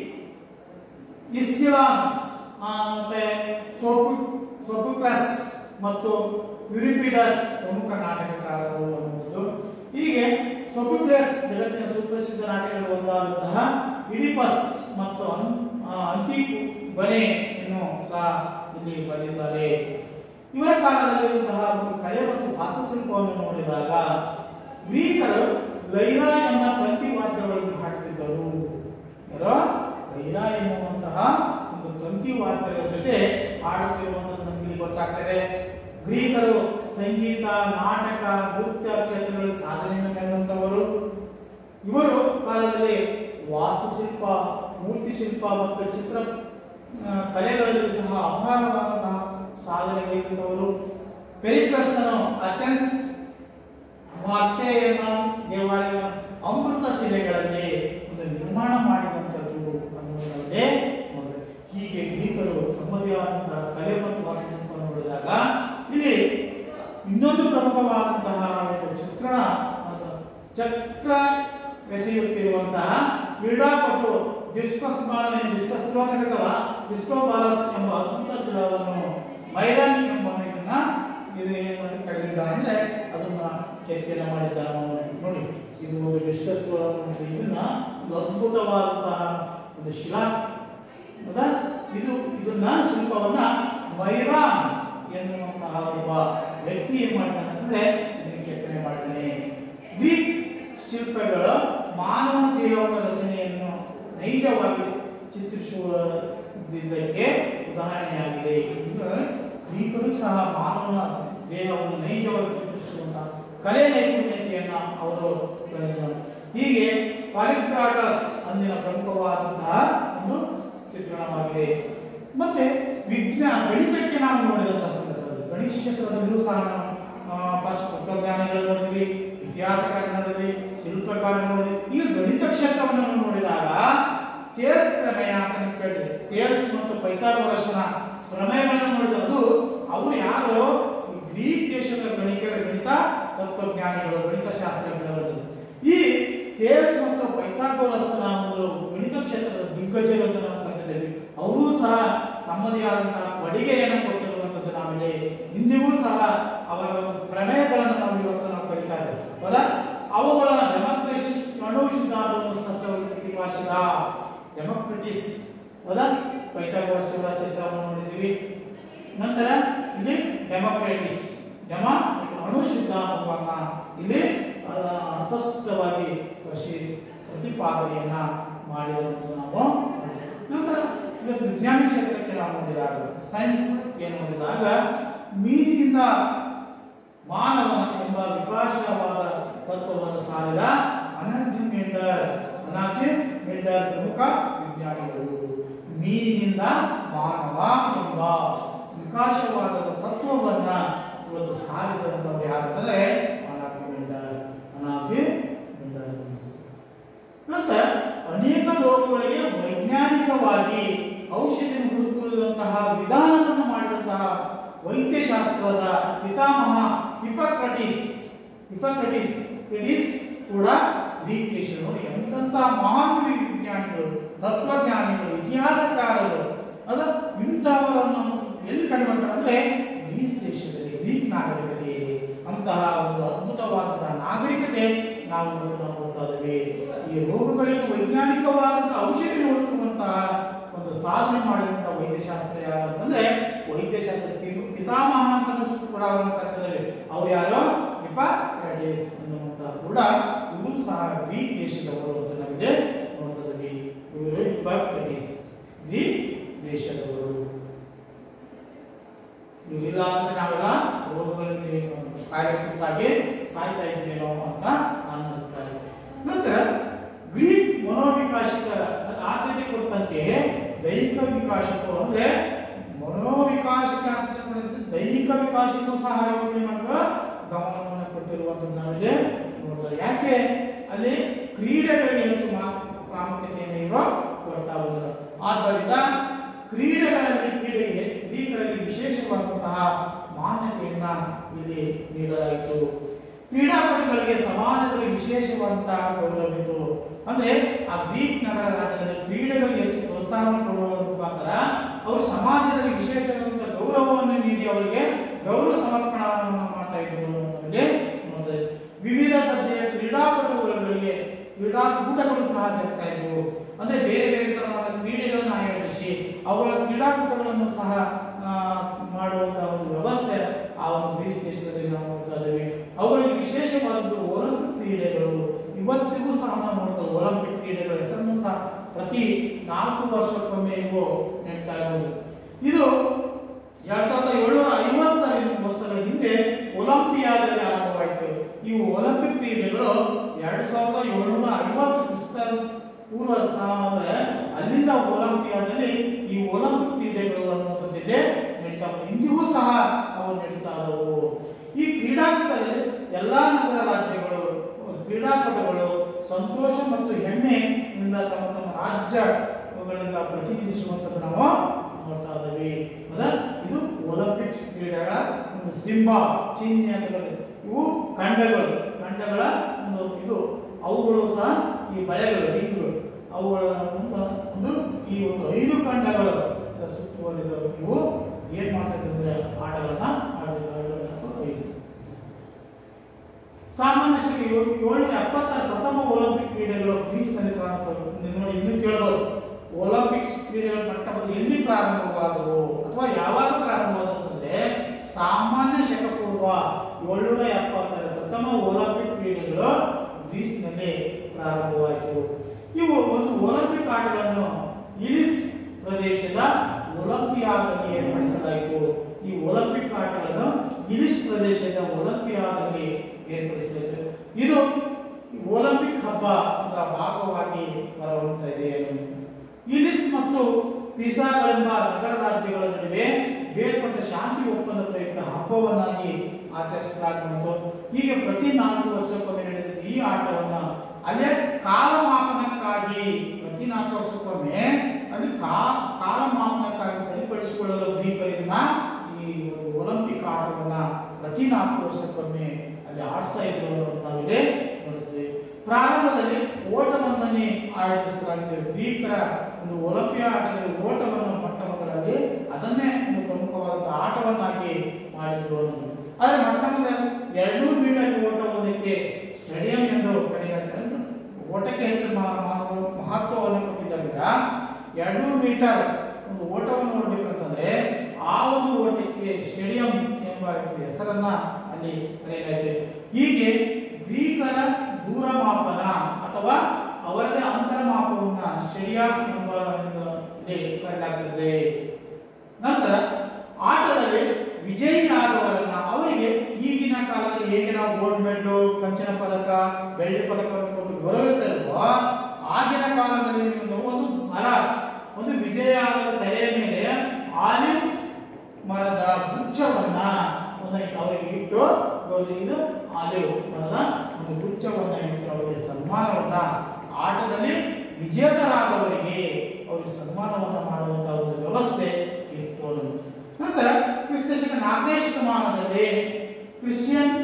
ಇಸ್ಕಿಲಾನ್ಸ್ ಆ, ಮತ್ತೆ ಸೋಪು ಸೋಪುಕ್ಲಸ್ ಮತ್ತು ಯುರಿಪಿಡಸ್ ಪ್ರಮುಖ ನಾಟಕಕಾರರು ಅನ್ನುವುದು ಹೀಗೆ ಸೋಪುಕ್ಲಸ್ ಜಗತ್ತಿನ ಸುಪ್ರಸಿದ್ಧ ನಾಟಕಗಳು ಒಂದಾದಂತಹ ಇಡಿಪಸ್ ಮತ್ತು ಅನ್- ಆ, ಅಂತಿಬನೆ ಅನ್ನು ಸಹ ಇಲ್ಲಿ ಬರೆದಿದ್ದಾರೆ ಇವರ ಕಾಲದಲ್ಲಿರುವಂತಹ ಒಂದು ಕಲೆ ಮತ್ತು ವಾಸ್ತುಶಿಲ್ಪವನ್ನು ನೋಡಿದಾಗ ಗ್ರೀಕರು ಲೈರಾ ಎಂಬ ತಂತಿ ವಾದ್ಯಗಳನ್ನು ಹಾಡುತ್ತಿದ್ದರು ಯಾರೋ ಲೈರಾ ಎನ್ನುವಂತಹ ಒಂದು ತಂತಿ ವಾದ್ಯಗಳ ಜೊತೆ ಆಡುತ್ತಿರುವಂಥದ್ದು ನಮಗೆ ಇಲ್ಲಿ ಗೊತ್ತಾಗ್ತದೆ ಗ್ರೀಕರು ಸಂಗೀತ ನಾಟಕ ನೃತ್ಯ ಕ್ಷೇತ್ರಗಳಲ್ಲಿ ಸಾಧನೆಯನ್ನು ಮೆರೆದಂತವರು ಇವರು ಕಾಲದಲ್ಲಿ ವಾಸ್ತುಶಿಲ್ಪ ಮೂರ್ತಿಶಿಲ್ಪ ಮತ್ತು ಚಿತ್ರ ಆ, ಕಲೆಗಳಲ್ಲಿ ಸಹ ಅಪಾರವಾದಂತಹ ಸಾಧನೆಗೈದಂತವರು ಪೆರಿಪ್ಲಸ್ಸನು ಅಥೆನ್ಸ್ ಮಾರ್ಟೆಯನ ದೇವಾಲಯ ಅಮೃತ ಶಿಲೆಗಳಲ್ಲಿ ಒಂದು ನಿರ್ಮಾಣ ಮಾಡಿದಂಥದ್ದು ಅನ್ನೋದಲ್ಲದೆ ನೋಡ್ರಿ. ಹೀಗೆ ಗ್ರೀಕರು ತಮ್ಮದೇ ಆದಂತಹ ಕಲೆ ಮತ್ತು ವಾಸ್ತುಶಿಲ್ಪವನ್ನು ನೋಡಿದಾಗ ಇಲ್ಲಿ ಇನ್ನೊಂದು ಪ್ರಮುಖವಾದಂತಹ ಒಂದು ಚಿತ್ರಣ ಒಂದು ಚಕ್ರ ಎಸೆಯುತ್ತಿರುವಂತಹ ಕ್ರೀಡಾಪಟು ಡಿಸ್ಕಸ್ ಬಾಲ್ ಡಿಸ್ಕಸ್ ಥ್ರೋ ಅಂತ ಕರೀತಾರಲ್ಲ, ಡಿಸ್ಕೋ ಬಾಲಸ್ ಎಂಬ ಅದ್ಭುತ ಸ್ಥಳವನ್ನು ಮೈರನ್ ಎಂಬ ಇದನ್ನ ಇದು ಏನು ಮಾಡಿ ಕಳೆದಿದ್ದಾನೆ ಅಂದ್ರೆ ಅದನ್ನ ಕೆತ್ತನೆ ಮಾಡಿದ್ದಾನೆ ಅವನು. ನೋಡಿ ಇದು ಒಂದು ಡಿಸ್ಕಸ್ ಥ್ರೋ ಅನ್ನುವಂಥ ಇದನ್ನ ಒಂದು ಅದ್ಭುತವಾದಂತಹ ಒಂದು ಶಿಲಾ ಹೌದಾ ಇದು ಇದನ್ನ ಶಿಲ್ಪವನ್ನ ಮೈರಾನ್ ಎನ್ನುವಂತಹ ಒಬ್ಬ ವ್ಯಕ್ತಿ ಏನ್ ಮಾಡ್ತಾನೆ ಅಂದ್ರೆ ಇದನ್ನ ಕೆತ್ತನೆ ಮಾಡ್ತಾನೆ ಗ್ರೀಕ್ ಶಿಲ್ಪಗಳು ಮಾನವ ದೇಹದ ರಚನೆಯನ್ನು ನೈಜವಾಗಿ ಚಿತ್ರಿಸುವುದಕ್ಕೆ ಉದಾಹರಣೆಯಾಗಿದೆ ಈಗ ಗ್ರೀಕರು ಸಹ ಮಾನವನ ದೇಹವನ್ನು ನೈಜವಾಗಿ ಚಿತ್ರಿಸುವಂತಹ ಕಲೆ ನೈಪುಣ್ಯತೆಯನ್ನ ಅವರು ಬೆಳೆದರು. ಹೀಗೆ ಪಾಲಿಕ್ರಾಟಸ್ ಅಂದಿನ ಪ್ರಮುಖವಾದಂತಹ ಒಂದು ಚಿತ್ರಣವಾಗಿದೆ ಮತ್ತೆ ವಿಜ್ಞಾನ ಗಣಿತಕ್ಕೆ ನಾವು ನೋಡಿದಂತಹ ಸಂದರ್ಭದಲ್ಲಿ ಗಣಿತ ಕ್ಷೇತ್ರದಲ್ಲಿಯೂ ಸಹ ನಾವು ಆ, ಪಾಶ್ಚ ತತ್ವಜ್ಞಾನಿಗಳು ನೋಡಿದ್ವಿ ಇತಿಹಾಸಕಾರ ನೋಡಿದ್ವಿ ಶಿಲ್ಪಕಾರ ನೋಡಿದ್ವಿ ಈಗ ಗಣಿತ ಕ್ಷೇತ್ರವನ್ನು ನಾವು ನೋಡಿದಾಗ ತೇಲ್ಸ್ ಪ್ರಮೇಯ ಅಂತ ನೀವು ಕೇಳಿದ್ರಿ ತೇಲ್ಸ್ ಮತ್ತು ಪೈಥಾಗೋರಸ್ನ ಪ್ರಮೇಯಗಳನ್ನು ನೋಡಿದ್ದು ಅವರು ಯಾರು ಈ ಗ್ರೀಕ್ ದೇಶದ ಗಣಿತ ಗಣಿತ ತತ್ವಜ್ಞಾನಿಗಳು ಗಣಿತ ಶಾಸ್ತ್ರಜ್ಞರು ಈ ತೇಲ್ಸ್ ಮತ್ತು ಪೈಥಾಗೋರಸ್ನ ಒಂದು ಗಣಿತ ಕ್ಷೇತ್ರದ ದಿಗ್ಗಜರು ಅಂತ ನಾವು ಕರೆದಿದ್ದೇವೆ ಅವರು ಸಹ ತಮ್ಮದೇ ಆದಂತಹ ಕೊಡುಗೆಯನ್ನು ಕೊಟ್ಟಿರುವಂತದ್ದು ನಾವಿಲ್ಲಿ ಇಂದಿಗೂ ಸಹ ಅವರ ಒಂದು ಪ್ರಮೇಯಗಳನ್ನು ನಾವು ಇವತ್ತು ನಾವು ಕಲಿತಾ ಇದ್ದೇವೆ ಹೌದಾ ಅವುಗಳ ಡೆಮೋಕ್ರೇಸಿಸ್ ಅಣುವು ಸಿದ್ಧಾಂತವನ್ನು ಸ್ಪಷ್ಟವಾಗಿ ಪ್ರತಿಪಾದಿಸಿದ ಡೆಮೋಕ್ರಟಿಸ್ ಹೌದಾ ಪೈಥಾಗೋರಸ್ ಇವರ ಚಿತ್ರವನ್ನು ನೋಡಿದ್ದೀವಿ ನಂತರ ಇಲ್ಲಿ ಡೆಮೋಕ್ರೆಟಿಸ್ ಡೆಮಾ ಅಣು ಸಿದ್ಧಾಂತವನ್ನ ಇಲ್ಲಿ ಆ, ಸ್ಪಷ್ಟವಾಗಿ ಕೃಷಿ ಪ್ರತಿಪಾದನೆಯನ್ನ ಮಾಡಿರುವಂಥದ್ದು ನಾವು ನೋಡ್ತೀವಿ. ನಂತರ ಇವತ್ತು ವಿಜ್ಞಾನ ಕ್ಷೇತ್ರಕ್ಕೆ ನಾವು ನೋಡಿದಾಗ ಸೈನ್ಸ್ ಏನು ನೋಡಿದಾಗ ಮೀನಿನಿಂದ ಮಾನವ ಎಂಬ ವಿಕಾಸವಾದ ತತ್ವವನ್ನು ಸಾರಿದ ಅನರ್ಜಿ ಮೆಂಡರ್ ಅನಾಜಿ ಮೆಂಡರ್ ಪ್ರಮುಖ ವಿಜ್ಞಾನಿಗಳು ಮೀನಿನಿಂದ ಮಾನವ ಎಂಬ ವಿಕಾಸವಾದ ತತ್ವವನ್ನ ಇವತ್ತು ಸಾರಿದಂತವ್ರು ಯಾರಂತಂದ್ರೆ ಅನಾಜಿ ಮೆಂಡರ್ ಅನಾಜಿ ಮೆಂಡರ್ ನಂತರ ಅನೇಕ ರೋಗಗಳಿಗೆ ವೈಜ್ಞಾನಿಕವಾಗಿ ಔಷಧಿ ಹುಡುಕುವಂತಹ ವಿಧಾನವನ್ನು ಮಾಡಿದಂತಹ ವೈದ್ಯಶಾಸ್ತ್ರದ ಪಿತಾಮಹ ಹಿಪಕ್ರಟಿಸ್ ಹಿಪಕ್ರಟಿಸ್ ಕ್ರೆಟಿಸ್ ಕೂಡ ಗ್ರೀಕ್ ದೇಶ ನೋಡಿ ಎಂತಹ ಮಹಾನ್ ವಿಜ್ಞಾನಿಗಳು ತತ್ವಜ್ಞಾನಿಗಳು ಇತಿಹಾಸಕಾರರು ಅದ ಇಂಥವರನ್ನು ಎಲ್ಲಿ ಕಂಡುಬರ್ತಾರೆ ಅಂದ್ರೆ ಗ್ರೀಸ್ ದೇಶದಲ್ಲಿ ಗ್ರೀಕ್ ನಾಗರಿಕತೆಯಲ್ಲಿ ಅಂತಹ ಒಂದು ಅದ್ಭುತವಾದಂತಹ ನಾಗರಿಕತೆ ನಾವು ಇವತ್ತು ನಾವು ನೋಡ್ತಾ ಇದ್ದೇವೆ ಈ ರೋಗಗಳಿಗೆ ವೈಜ್ಞಾನಿಕವಾದಂತಹ ಔಷಧಿ ಹುಡುಕುವಂತಹ ಒಂದು ಸಾಧನೆ ಮಾಡಿದಂತಹ ವೈದ್ಯಶಾಸ್ತ್ರ ಯಾರು ಅಂತಂದ್ರೆ ವೈದ್ಯಶಾಸ್ತ್ರ ಪಿ- ಪಿತಾಮಹ ಅಂತ ಕೂಡ ಅವರನ್ನು ಕರೆದಿದ್ದಾರೆ ಅವ್ರು ಯಾರು ಹಿಪಾಕ್ರಟಿಸ್ ಅನ್ನುವಂತಹ ಕೂಡ ಇವರು ಸಹ ಗ್ರೀಕ್ ದೇಶದವರು ಅಂತ ನಾವಿದೆ ನೋಡ್ತಾ ಇದ್ದೀವಿ ಇವರು ಹಿಪಾಕ್ರಟಿಸ್ ಗ್ರೀಕ್ ದೇಶದವರು ಇವಿಲ್ಲ ಅಂದ್ರೆ ನಾವೆಲ್ಲ ರೋಗಗಳಲ್ಲಿ ಕಾಯಿಲೆ ಕುರಿತಾಗಿ ಸಾಯ್ತಾ ಇದ್ದೇನೋ ಅಂತ ನನ್ನ ಅಭಿಪ್ರಾಯ ನಂತರ ಗ್ರೀಕ್ ಮನೋವಿಕಾಸಿಕ ಆದ್ಯತೆ ಕೊಟ್ಟಂತೆ ದೈಹಿಕ ವಿಕಾಸಕ್ಕೂ ಅಂದ್ರೆ ಮನೋವಿಕಾಸಕ ಆದ್ಯತೆ ಕೊಟ್ಟಂತೆ ದೈಹಿಕ ವಿಕಾಸಕ್ಕೂ ಸಹ ಇವರು ಏನಾದ್ರು ಗಮನವನ್ನು ಕೊಟ್ಟಿರುವಂತದ್ದು ನಾವಿಲ್ಲಿ ನೋಡ್ತಾರೆ ಯಾಕೆ ಅಲ್ಲಿ ಕ್ರೀಡೆಗಳಿಗೆ ಹೆಚ್ಚು ಮಾ- ಪ್ರಾಮುಖ್ಯತೆಯನ್ನು ಇವರು ಕೊಡ್ತಾ ಹೋದರು ಆದ್ದರಿಂದ ಕ್ರೀಡೆಗಳಲ್ಲಿ ಕ್ರೀಡೆಗೆ ಗ್ರೀಕರಲ್ಲಿ ವಿಶೇಷವಾದಂತಹ ಮಾನ್ಯತೆಯನ್ನ ಇಲ್ಲಿ ನೀಡಲಾಯಿತು ಕ್ರೀಡಾಪಟುಗಳಿಗೆ ಸಮಾಜದಲ್ಲಿ ವಿಶೇಷವಾದಂತಹ ಗೌರವವಿತ್ತು ಅಂದ್ರೆ ಆ ಗ್ರೀಕ್ ನಗರ ರಾಜ್ಯದಲ್ಲಿ ಕ್ರೀಡೆಗಳಿಗೆ ಹೆಚ್ಚು ಪ್ರೋತ್ಸಾಹವನ್ನು ಕೊಡುವ ಮುಖಾಂತರ ಅವರು ಸಮಾಜದಲ್ಲಿ ವಿಶೇಷವಾದಂತಹ ಗೌರವವನ್ನು ನೀಡಿ ಅವರಿಗೆ ಗೌರವ ಸಮರ್ಪಣವನ್ನು ಮಾಡ್ತಾ ಇದ್ರು ಅನ್ನೋದರಲ್ಲಿ ನೋಡ್ತೇವೆ. ವಿವಿಧ ದರ್ಜೆಯ ಕ್ರೀಡಾಪಟುಗಳಿಗೆ ಕ್ರೀಡಾಕೂಟಗಳು ಸಹ ಜರುಗ್ತಾ ಇದ್ವು ಅಂದ್ರೆ ಬೇರೆ ಬೇರೆ ತರವಾದ ಕ್ರೀಡೆಗಳನ್ನು ಆಯೋಜಿಸಿ ಅವುಗಳ ಕ್ರೀಡಾಕೂಟಗಳನ್ನು ಸಹ ಆ, ಮಾಡುವಂತಹ ಒಂದು ವ್ಯವಸ್ಥೆ ಆ ಒಂದು ಗ್ರೀಸ್ ದೇಶದಲ್ಲಿ ನಾವು ನೋಡ್ತಾ ಇದ್ದೇವೆ ಅವುಗಳಿಗೆ ವಿಶೇಷವಾದದ್ದು ಒಲಿಂಪಿಕ್ ಕ್ರೀಡೆಗಳು ಇವತ್ತಿಗೂ ಸಹ ನಾವು ನೋಡ್ತಾ ಇದ್ದೇವೆ. ಒಲಿಂಪಿಕ್ ಕ್ರೀಡೆಗಳ ಹೆಸರನ್ನು ಸಹ ಪ್ರತಿ ನಾಲ್ಕು ವರ್ಷಕ್ಕೊಮ್ಮೆ ಇವು ನಡೀತಾ ಇರೋದು ಇದು ಎರಡ್ ಸಾವಿರದ ಏಳ್ನೂರ ಐವತ್ತೈದು ವರ್ಷಗಳ ಹಿಂದೆ ಒಲಿಂಪಿಯಾದಲ್ಲಿ ಆರಂಭವಾಯಿತು ಇವು ಒಲಿಂಪಿಕ್ ಕ್ರೀಡೆಗಳು ಎರಡ್ ಸಾವಿರದ ಏಳ್ನೂರ ಐವತ್ತು ಕ್ರಿಸ್ತ ಪೂರ್ವ ಸಾಮಾನ್ಯ ಅಲ್ಲಿಂದ ಒಲಿಂಪಿಯಾದಲ್ಲಿ ಈ ಒಲಿಂಪಿಕ್ ಕ್ರೀಡೆಗಳು ಅನ್ನುವಂಥದ್ದಿದೆ ನಡೀತಾ ಬಂದಿದೆ. ಇಂದಿಗೂ ಸಹ ಅವು ನಡೀತಾ ಇದ್ದವು ಈ ಕ್ರೀಡಾಕೂಟದಲ್ಲಿ ಎಲ್ಲಾ ನಗರ ರಾಜ್ಯಗಳು ಕ್ರೀಡಾಪಟುಗಳು ಸಂತೋಷ ಮತ್ತು ಹೆಮ್ಮೆಯಿಂದ ತಮ್ಮ ತಮ್ಮ ರಾಜ್ಯಗಳಿಂದ ಪ್ರತಿನಿಧಿಸುವಂಥದ್ದು ನಾವು ನೋಡ್ತಾ ಇದ್ದೀವಿ ಹೌದಾ ಇದು ಒಲಿಂಪಿಕ್ಸ್ ಕ್ರೀಡೆಗಳ ಒಂದು ಸಿಂಬ ಚಿಹ್ನೆ ಅಂತ ಕರೀತಾರೆ. ಇವು ಖಂಡಗಳು ಖಂಡಗಳ ಒಂದು ಇದು ಅವುಗಳು ಸಹ ಈ ಬಳೆಗಳು ರಿಂಗ್ಗಳು ಅವುಗಳ ಒಂದು ಒಂದು ಈ ಒಂದು ಐದು ಖಂಡಗಳು ಸುತ್ತುವರಿದ ಇವು ಏನ್ ಮಾಡ್ತಾರೆ ಅಂದ್ರೆ ಆಟಗಳನ್ನ ಆಡಬೇಕಾದ್ರೆ ಐದು ಸಾಮಾನ್ಯವಾಗಿ ಏಳ್ನೂರ ಎಪ್ಪತ್ತರ ಪ್ರಥಮ ಒಲಿಂಪಿಕ್ ಕ್ರೀಡೆಗಳು ಗ್ರೀಸ್ನಲ್ಲಿ ಪ್ರಾರಂಭ ನೋಡಿ ಇನ್ನು ಕೇಳಬಹುದು ಒಲಿಂಪಿಕ್ಸ್ ಕ್ರೀಡೆಗಳ ಮಟ್ಟದಲ್ಲಿ ಎಲ್ಲಿ ಪ್ರಾರಂಭವಾದವು ಅಥವಾ ಯಾವಾಗ ಪ್ರಾರಂಭವಾದವು ಅಂದ್ರೆ ಸಾಮಾನ್ಯ ಶಕಪೂರ್ವ ಏಳ್ನೂರ ಎಪ್ಪತ್ತರ ಪ್ರಥಮ ಒಲಿಂಪಿಕ್ ಕ್ರೀಡೆಗಳು ಗ್ರೀಸ್ನಲ್ಲಿ ಪ್ರಾರಂಭವಾಯಿತು ಇವು ಒಂದು ಒಲಿಂಪಿಕ್ ಆಟಗಳನ್ನು ಇಲಿಸ್ ಪ್ರದೇಶದ ಒಲಿಂಪಿಯಾದಲ್ಲಿ ಏರ್ಪಡಿಸಲಾಯಿತು ಈ ಒಲಿಂಪಿಕ್ ಆಟಗಳನ್ನು ಇಲಿಸ್ ಪ್ರದೇಶದ ಒಲಿಂಪಿಯಾದಲ್ಲಿ ಏರ್ಪಡಿಸಲಾಯಿತು ಇದು ಒಲಿಂಪಿಕ್ ಹಬ್ಬದ ಭಾಗವಾಗಿ ಹೊರಹೊಮ್ಮುತ್ತಾ ಇದೆ ಇಲಿಸ್ ಮತ್ತು ಪಿಸಾಗಳೆಂಬ ನಗರ ರಾಜ್ಯಗಳ ನಡುವೆ ಬೇರ್ಪಟ್ಟ ಶಾಂತಿ ಒಪ್ಪಂದ ಪ್ರಯುಕ್ತ ಹಬ್ಬವನ್ನಾಗಿ ಆಚರಿಸಲಾಗುವುದು ಹೀಗೆ ಪ್ರತಿ ನಾಲ್ಕು ವರ್ಷಕ್ಕೊಮ್ಮೆ ನಡೆದ ಈ ಆಟವನ್ನ ಅಲ್ಲೇ ಕಾಲಮಾಪನಕ್ಕಾಗಿ ಪ್ರತಿ ನಾಲ್ಕು ವರ್ಷಕ್ಕೊಮ್ಮೆ ಅಲ್ಲಿ ಕಾ ಕಾಲಮಾಪನಕ್ಕಾಗಿ ಸರಿಪಡಿಸಿಕೊಳ್ಳಲು ಗ್ರೀಕರಿಂದ ಈ ಒಂದು ಒಲಿಂಪಿಕ್ ಆಟವನ್ನ ಪ್ರತಿ ನಾಲ್ಕು ವರ್ಷಕ್ಕೊಮ್ಮೆ ಅಲ್ಲಿ ಆಡಿಸ್ತಾ ಇದ್ರು ಅನ್ನೋದನ್ನ ನಾವಿಲ್ಲಿ ನೋಡ್ತೀವಿ ಪ್ರಾರಂಭದಲ್ಲಿ ಓಟವೊಂದನ್ನೇ ಆಯೋಜಿಸಲಾಗಿದೆ ಗ್ರೀಕರ ಒಂದು ಒಲಿಂಪಿಯಾಡಲ್ಲಿ ಓಟವನ್ನು ಮೊಟ್ಟ ಮೊದಲಲ್ಲಿ ಅದನ್ನೇ ಒಂದು ಪ್ರಮುಖವಾದ ಆಟವನ್ನಾಗಿ ಮಾಡಿದ್ರು ಅನ್ನೋದು ಆದರೆ ಮೊಟ್ಟ ಮೊದಲ ಎರಡು ಮೀಟರ್ ಓಟವೊಂದಕ್ಕೆ ಸ್ಟೇಡಿಯಂ ಎಂದು ಕರೆಯಲಾಗ್ತದೆ ಅಂದ್ರೆ ಓಟಕ್ಕೆ ಹೆಚ್ಚು ಮ- ಮ- ಮಹತ್ವವನ್ನು ಕೊಟ್ಟಿದ್ದರಿಂದ ಎರಡು ಮೀಟರ್ ಒಂದು ಓಟವನ್ನು ಓಡಬೇಕಂತಂದ್ರೆ ಆ ಒಂದು ಓಟಕ್ಕೆ ಸ್ಟೇಡಿಯಂ ಎಂಬ ಹೆಸರನ್ನ ಅಲ್ಲಿ ಕರೆಯಲಾಯಿತು ಹೀಗೆ ಗ್ರೀಕರ ದೂರ ಮಾಪನ ಅಥವಾ ಅವರದೇ ಅಂತರ ಮಾಪವನ್ನ ಸ್ಟೇಡಿಯಂ ಎಂಬ ಒಂದು ಇಲ್ಲಿ ಕರೆಯಲಾಗುತ್ತದೆ ನಂತರ ಆಟದಲ್ಲಿ ವಿಜಯಿಯಾದವರನ್ನ ಅವರಿಗೆ ಈಗಿನ ಕಾಲದಲ್ಲಿ ಹೇಗೆ ನಾವು ಗೋಲ್ಡ್ ಮೆಡಲ್ ಕಂಚಿನ ಪದಕ ಬೆಳ್ಳಿ ಪದಕವನ್ನು ಕೊಟ್ಟು ಗೌರವಿಸ್ತಾ ಇಲ್ವೋ ಆಗಿನ ಕಾಲದಲ್ಲಿ ನೀವು ಒಂದು ಮರ ಒಂದು ವಿಜಯ ಆದ ತಲೆಯ ಮೇಲೆ ಆಲಿವ್ ಮರದ ಗುಚ್ಛವನ್ನ ಒಂದು ಅವರಿಗೆ ಇಟ್ಟು ಗೌರವ ಇದು ಆಲಿವ್ ಮರದ ಒಂದು ಗುಚ್ಛವನ್ನ ಇಟ್ಟು ಅವರಿಗೆ ಸನ್ಮಾನವನ್ನ ಆಟದಲ್ಲಿ ವಿಜೇತರಾದವರಿಗೆ ಅವರಿಗೆ ಸನ್ಮಾನವನ್ನ ಮಾಡುವಂತಹ ಒಂದು ವ್ಯವಸ್ಥೆ ಇತ್ತು ಅನ್ನೋದು. ನಂತರ ಕ್ರಿಸ್ತಶಕ ನಾಲ್ಕನೇ ಶತಮಾನದಲ್ಲಿ ಕ್ರಿಶ್ಚಿಯನ್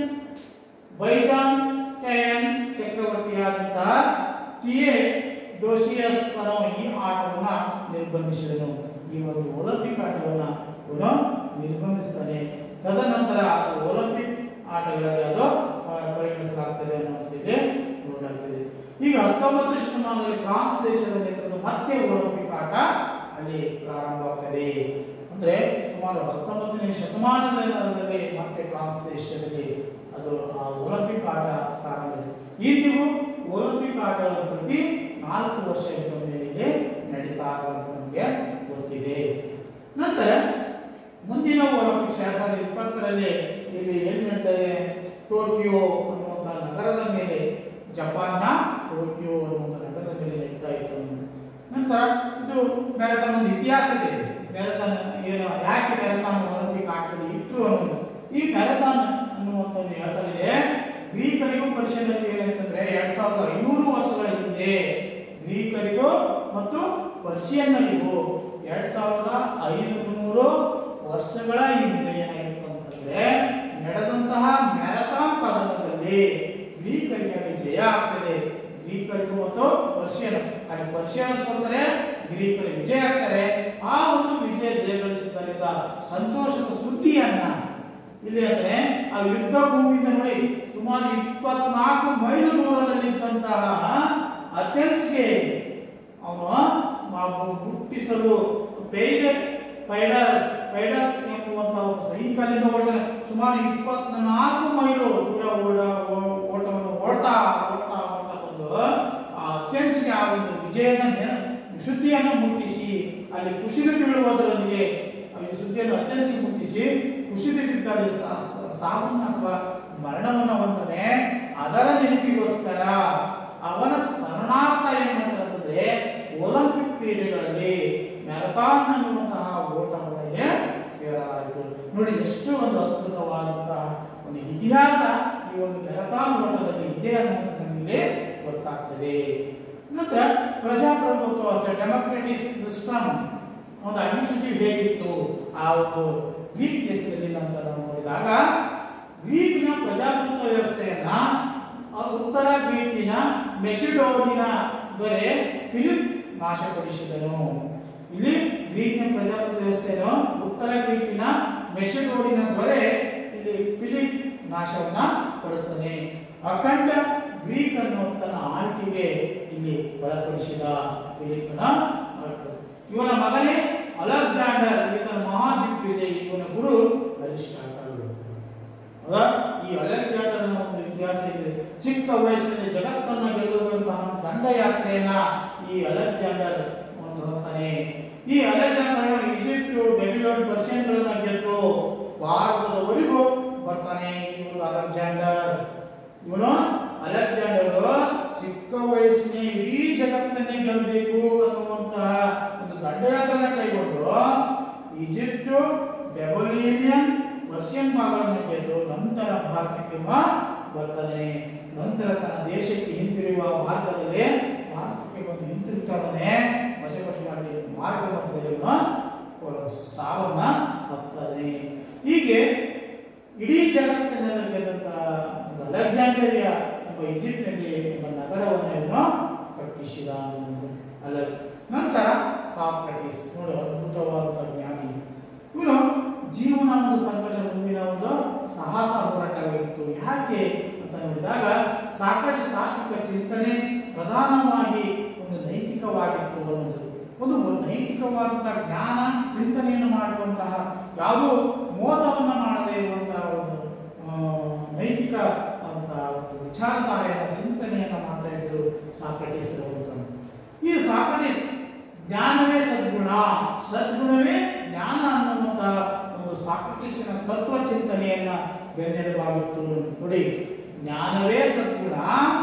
ಬೈಜಾಂಟೈನ್ ಚಕ್ರವರ್ತಿಯಾದಂತಹ ಟಿಎ ಡೋಸಿಯಸ್ ಅನ್ನೋ ಈ ಆಟವನ್ನ ನಿರ್ಬಂಧಿಸಿದನು ಈ ಒಂದು ಒಲಿಂಪಿಕ್ ಆಟವನ್ನ ಇವನು ನಿರ್ಬಂಧಿಸ್ತಾನೆ ತದನಂತರ ಅದು ಒಲಿಂಪಿಕ್ ಆಟಗಳಲ್ಲಿ ಅದು ಆ, ಪರಿಗಣಿಸಲಾಗ್ತದೆ ಅನ್ನೋದಿದೆ ನೋಡಲಾಗ್ತದೆ ಈಗ ಹತ್ತೊಂಬತ್ತು ಶತಮಾನದಲ್ಲಿ ಫ್ರಾನ್ಸ್ ದೇಶದ ನೇತೃತ್ವ ಮತ್ತೆ ಒಲಿಂಪಿಕ್ ಆಟ ಅಲ್ಲಿ ಪ್ರಾರಂಭವಾಗ್ತದೆ ಅಂದ್ರೆ ಸುಮಾರು ಹತ್ತೊಂಬತ್ತನೇ ಶತಮಾನದಲ್ಲಿ ಮತ್ತೆ ಫ್ರಾನ್ಸ್ ದೇಶದಲ್ಲಿ ಅದು ಆ ಒಲಿಂಪಿಕ್ ಆಟ ಪ್ರಾರಂಭ ಇಂದಿಗೂ ಒಲಿಂಪಿಕ್ ಆಟಗಳು ಪ್ರತಿ ನಾಲ್ಕು ವರ್ಷಗಳ ಮೇಲೆ ನಡೀತಾ ಇರೋದು ನಮಗೆ ಗೊತ್ತಿದೆ ನಂತರ ಮುಂದಿನ ಒಲಿಂಪಿಕ್ಸ್ ಎರಡ್ ಸಾವಿರದ ಇಪ್ಪತ್ತರಲ್ಲಿ ಇಲ್ಲಿ ಎಲ್ಲಿ ನಡೀತದೆ ಟೋಕಿಯೋ ಅನ್ನುವಂಥ ನಗರದ ಮೇಲೆ ಜಪಾನ್ನ ಟೋಕಿಯೋ ಅನ್ನುವಂಥ ನಗರದ ಮೇಲೆ ನಡೀತಾ ಇತ್ತು ನಂತರ ಇದು ಮ್ಯಾರಥಾನ್ ಒಂದು ಇತಿಹಾಸ ಇದೆ ಮ್ಯಾರಥಾನ್ ಏನು ಯಾಕೆ ಮ್ಯಾರಥಾನ್ ಒಲಿಂಪಿಕ್ ಆಟದಲ್ಲಿ ಇಟ್ಟರು ಅನ್ನೋದು ಈ ಮ್ಯಾರಥಾನ್ ಅನ್ನುವಂಥ ಒಂದು ಹೇಳ್ತಾರೆ ಗ್ರೀಕರಿಗೂ ಪರ್ಷಿಯನ್ನಲ್ಲಿ ಏನಂತಂದ್ರೆ ಎರಡ್ ಸಾವಿರದ ಐನೂರು ವರ್ಷಗಳ ಹಿಂದೆ ಗ್ರೀಕರಿಗೂ ಮತ್ತು ಪರ್ಷಿಯನ್ನರಿಗೂ ಎರಡ್ ಸಾವಿರದ ಐನೂರು ವರ್ಷಗಳ ಹಿಂದೆ ಏನಾಗಿತ್ತು ಅಂತಂದ್ರೆ ನಡೆದಂತಹ ಮ್ಯಾರಥಾನ್ ಪದಕದಲ್ಲಿ ಗ್ರೀಕರಿಗೆ ಅಲ್ಲಿ ಜಯ ಆಗ್ತದೆ ಗ್ರೀಕರಿಗೂ ಮತ್ತು ಪರ್ಷಿಯನ್ ಅಲ್ಲಿ ಪರ್ಷಿಯನ್ ಸೋತರೆ ಗ್ರೀಕರು ವಿಜಯ ಆಗ್ತಾರೆ ಆ ಒಂದು ವಿಜಯ ಜಯಗಳಿಸಿದ್ದರಿಂದ ಸಂತೋಷದ ಸುದ್ದಿಯನ್ನ ಇಲ್ಲಿ ಅಂದ್ರೆ ಆ ಯುದ್ಧ ಭೂಮಿಯಿಂದ ನೋಡಿ ಸುಮಾರು ಇಪ್ಪತ್ನಾಲ್ಕು ಮೈಲು ದೂರದಲ್ಲಿದ್ದಂತಹ ಅಥೆನ್ಸ್ಗೆ ಅವನು ಹುಟ್ಟಿಸಲು ಪೇಯ್ದೆ ಫೈಡರ್ಸ್ ಫೈಡರ್ಸ್ ಎಂಬುವಂತಹ ಒಬ್ಬ ಸೈನಿಕರಿಂದ ಓಡಿದ ಸುಮಾರು ಇಪ್ಪತ್ನಾಲ್ಕು ಮೈಲು ದೂರ ಓಡ ಓ- ಓಟವನ್ನು ಓಡ್ತಾ ಓಡ್ತಾ ಓಡ್ತಾ ಬಂದು ಆ ಅಥೆನ್ಸ್ಗೆ ಆ ಒಂದು ವಿಜಯದ ನೆನ- ಸುದ್ದಿಯನ್ನು ಮುಟ್ಟಿಸಿ ಅಲ್ಲಿ ಕುಸಿದು ಬೀಳುವುದರೊಂದಿಗೆ ಈ ಸುದ್ದಿಯನ್ನು ಅಥೆನ್ಸ್ಗೆ ಮುಟ್ಟಿಸಿ ಕುಸಿದು ಬಿದ್ದಲ್ಲಿ ಸಾ- ಸಾ- ಸಾವನ್ನ ಅಥವಾ ಮರಣವನ್ನು ಹೊಂದನೆ ಅದರ ನೆನಪಿಗೋಸ್ಕರ ಅವನ ಸ್ಮರಣಾರ್ಥ ಏನು ಮಾಡ್ತಾರೆ ಒಲಿಂಪಿಕ್ ಕ್ರೀಡೆಗಳಲ್ಲಿ ಮ್ಯಾರಥಾನ್ ಅನ್ನುವಂತಹ ಓಟಗಳಿಗೆ ಸೇರಲಾಯಿತು ನೋಡಿ ಎಷ್ಟು ಒಂದು ಅದ್ಭುತವಾದಂತಹ ಒಂದು ಇತಿಹಾಸ ಈ ಒಂದು ಮ್ಯಾರಥಾನ್ ಓಟದಲ್ಲಿ ಇದೆ ಅನ್ನುವಂಥದ್ದು ನಮಗೆ ಗೊತ್ತಾಗ್ತದೆ ನಂತರ ಪ್ರಜಾಪ್ರಭುತ್ವ ಅಥವಾ ಡೆಮೋಕ್ರೆಟಿಕ್ ಸಿಸ್ಟಮ್ ಒಂದು ಅಡ್ಮಿನಿಸ್ಟ್ರೇಟಿವ್ ಹೇಗಿತ್ತು ಆ ಒಂದು ಗ್ರೀಕ್ ದೇಶದಲ್ಲಿ ಅಂತ ನಾವು ನೋಡಿದಾಗ ಗ್ರೀಕಿನ ಪ್ರಜಾಪ್ರಭುತ್ವ ವ್ಯವಸ್ಥೆಯನ್ನ ಆ ಉತ್ತರ ಗ್ರೀಕಿನ ಮೆಸಿಡೋನಿನ ದೊರೆ ಫಿಲಿಪ್ ನಾಶಪಡಿಸಿದನು ಇಲ್ಲಿ ಗ್ರೀಕಿನ ಪ್ರಜಾಪ್ರಭುತ್ವ ವ್ಯವಸ್ಥೆಯನ್ನು ಉತ್ತರ ಗ್ರೀಕಿನ ಮೆಸಿಡೋನಿನ ದೊರೆ ಇಲ್ಲಿ ಫಿಲಿಪ್ ನಾಶವನ್ನ ಪಡಿಸ್ತಾನೆ ಅಖಂಡ ಗ್ರೀಕ್ ಅನ್ನು ತನ್ನ ಆಳ್ಕೆಗೆ ಇಲ್ಲಿ ಒಳಪಡಿಸಿದ ಫಿಲಿಪ್ನ ಆಳ್ಕೆ. ಇವನ ಮಗನೇ ಅಲೆಕ್ಸಾಂಡರ್ ಈತನ ಮಹಾದಿಗ್ವಿಜಯ್ ಇವನ ಗುರು ಅರಿಸ್ಟಾಟಲ್ ಹೌದಾ? ಈ ಅಲೆಕ್ಸಾಂಡರ್ ಒಂದು ಇತಿಹಾಸ ಇದೆ ಚಿಕ್ಕ ವಯಸ್ಸಿನಲ್ಲಿ ಜಗತ್ತನ್ನ ಗೆಲ್ಲುವಂತಹ ದಂಡಯಾತ್ರೆಯನ್ನ ಈ ಅಲೆಕ್ಸಾಂಡರ್ ಒಂದು ಹೋಗ್ತಾನೆ ಈ ಅಲೆಕ್ಸಾಂಡರ್ ಈಜಿಪ್ಟ್ ಬೆಬಿಲೋನ್ ಪರ್ಷಿಯನ್ಗಳನ್ನ ಗೆದ್ದು ಭಾರತದವರೆಗೂ ಬರ್ತಾನೆ ಈ ಒಂದು ಅಲೆಕ್ಸಾಂಡರ್ ಇವನು ಅಲೆಕ್ಸಾಂಡರ್ ಚಿಕ್ಕ ಭಾರತಕ್ಕೆ ಬರ್ತಾನೆ ನಂತರ ತನ್ನ ದೇಶಕ್ಕೆ ಹಿಂತಿರುಗುವ ಮಾರ್ಗದಲ್ಲಿ ಭಾರತಕ್ಕೆ ಬಂದು ಹಿಂತಿರುಗ್ತಾನೆ ವಶಪಡಿಸಿಕೊಂಡು ಮಾರ್ಗ ಮಧ್ಯದಲ್ಲಿ ಇವನು ಸಾವನ್ನ ಅಪ್ತಾನೆ ಹೀಗೆ ಇಡೀ ಜಗತ್ತಿನಲ್ಲಿ ಗೆದ್ದಂತಹ ಒಂದು ಅಲೆಕ್ಸಾಂಡರಿಯಾ ಎಂಬ ಈಜಿಪ್ಟ್ನಲ್ಲಿ ಎಂಬ ನಗರವನ್ನು ಇವನು ಕಟ್ಟಿಸಿದ ಅನ್ನೋದು. ಅಲ್ಲ ನಂತರ ಸಾಕ್ರಟಿಸ್ ನೋಡಿ ಅದ್ಭುತವಾದ ಜ್ಞಾನಿ ಇವನು ಜೀವನ ಒಂದು ಸಂಘರ್ಷ ಮುಂದಿನ ಒಂದು ಸಾಹಸ ಹೋರಾಟವಾಗಿತ್ತು ಯಾಕೆ ಅಂತ ನೋಡಿದಾಗ ಸಾಕ್ರಟಿಸ್ ತಾತ್ವಿಕ ಚಿಂತನೆ ಪ್ರಧಾನವಾಗಿ ಒಂದು ನೈತಿಕವಾಗಿತ್ತು ಅನ್ನೋದು ಒಂದು ನೈತಿಕವಾದಂತಹ ಜ್ಞಾನ ಚಿಂತನೆಯನ್ನು ಮಾಡುವಂತಹ ಯಾವುದೋ ಮೋಸವನ್ನ ಮಾಡದೇ ಇರುವಂತಹ ಒಂದು ಆ, ನೈತಿಕ ಅಂತ ಒಂದು ವಿಚಾರಧಾರೆಯ ಚಿಂತನೆಯನ್ನ ಮಾಡ್ತಾ ಇದ್ರು ಸಾಕ್ರಟಿಸ್ ಅವರು ಅಂತ. ಈ ಸಾಕ್ರಟಿಸ್ ಜ್ಞಾನವೇ ಸದ್ಗುಣ ಸದ್ಗುಣವೇ ಜ್ಞಾನ ಅನ್ನುವಂತಹ ಒಂದು ಸಾಕ್ರಟಿಸಿನ ತತ್ವ ಚಿಂತನೆಯನ್ನ ಬೆನ್ನೆಲುಬಾಗಿತ್ತು ನೋಡಿ ಜ್ಞಾನವೇ ಸದ್ಗುಣ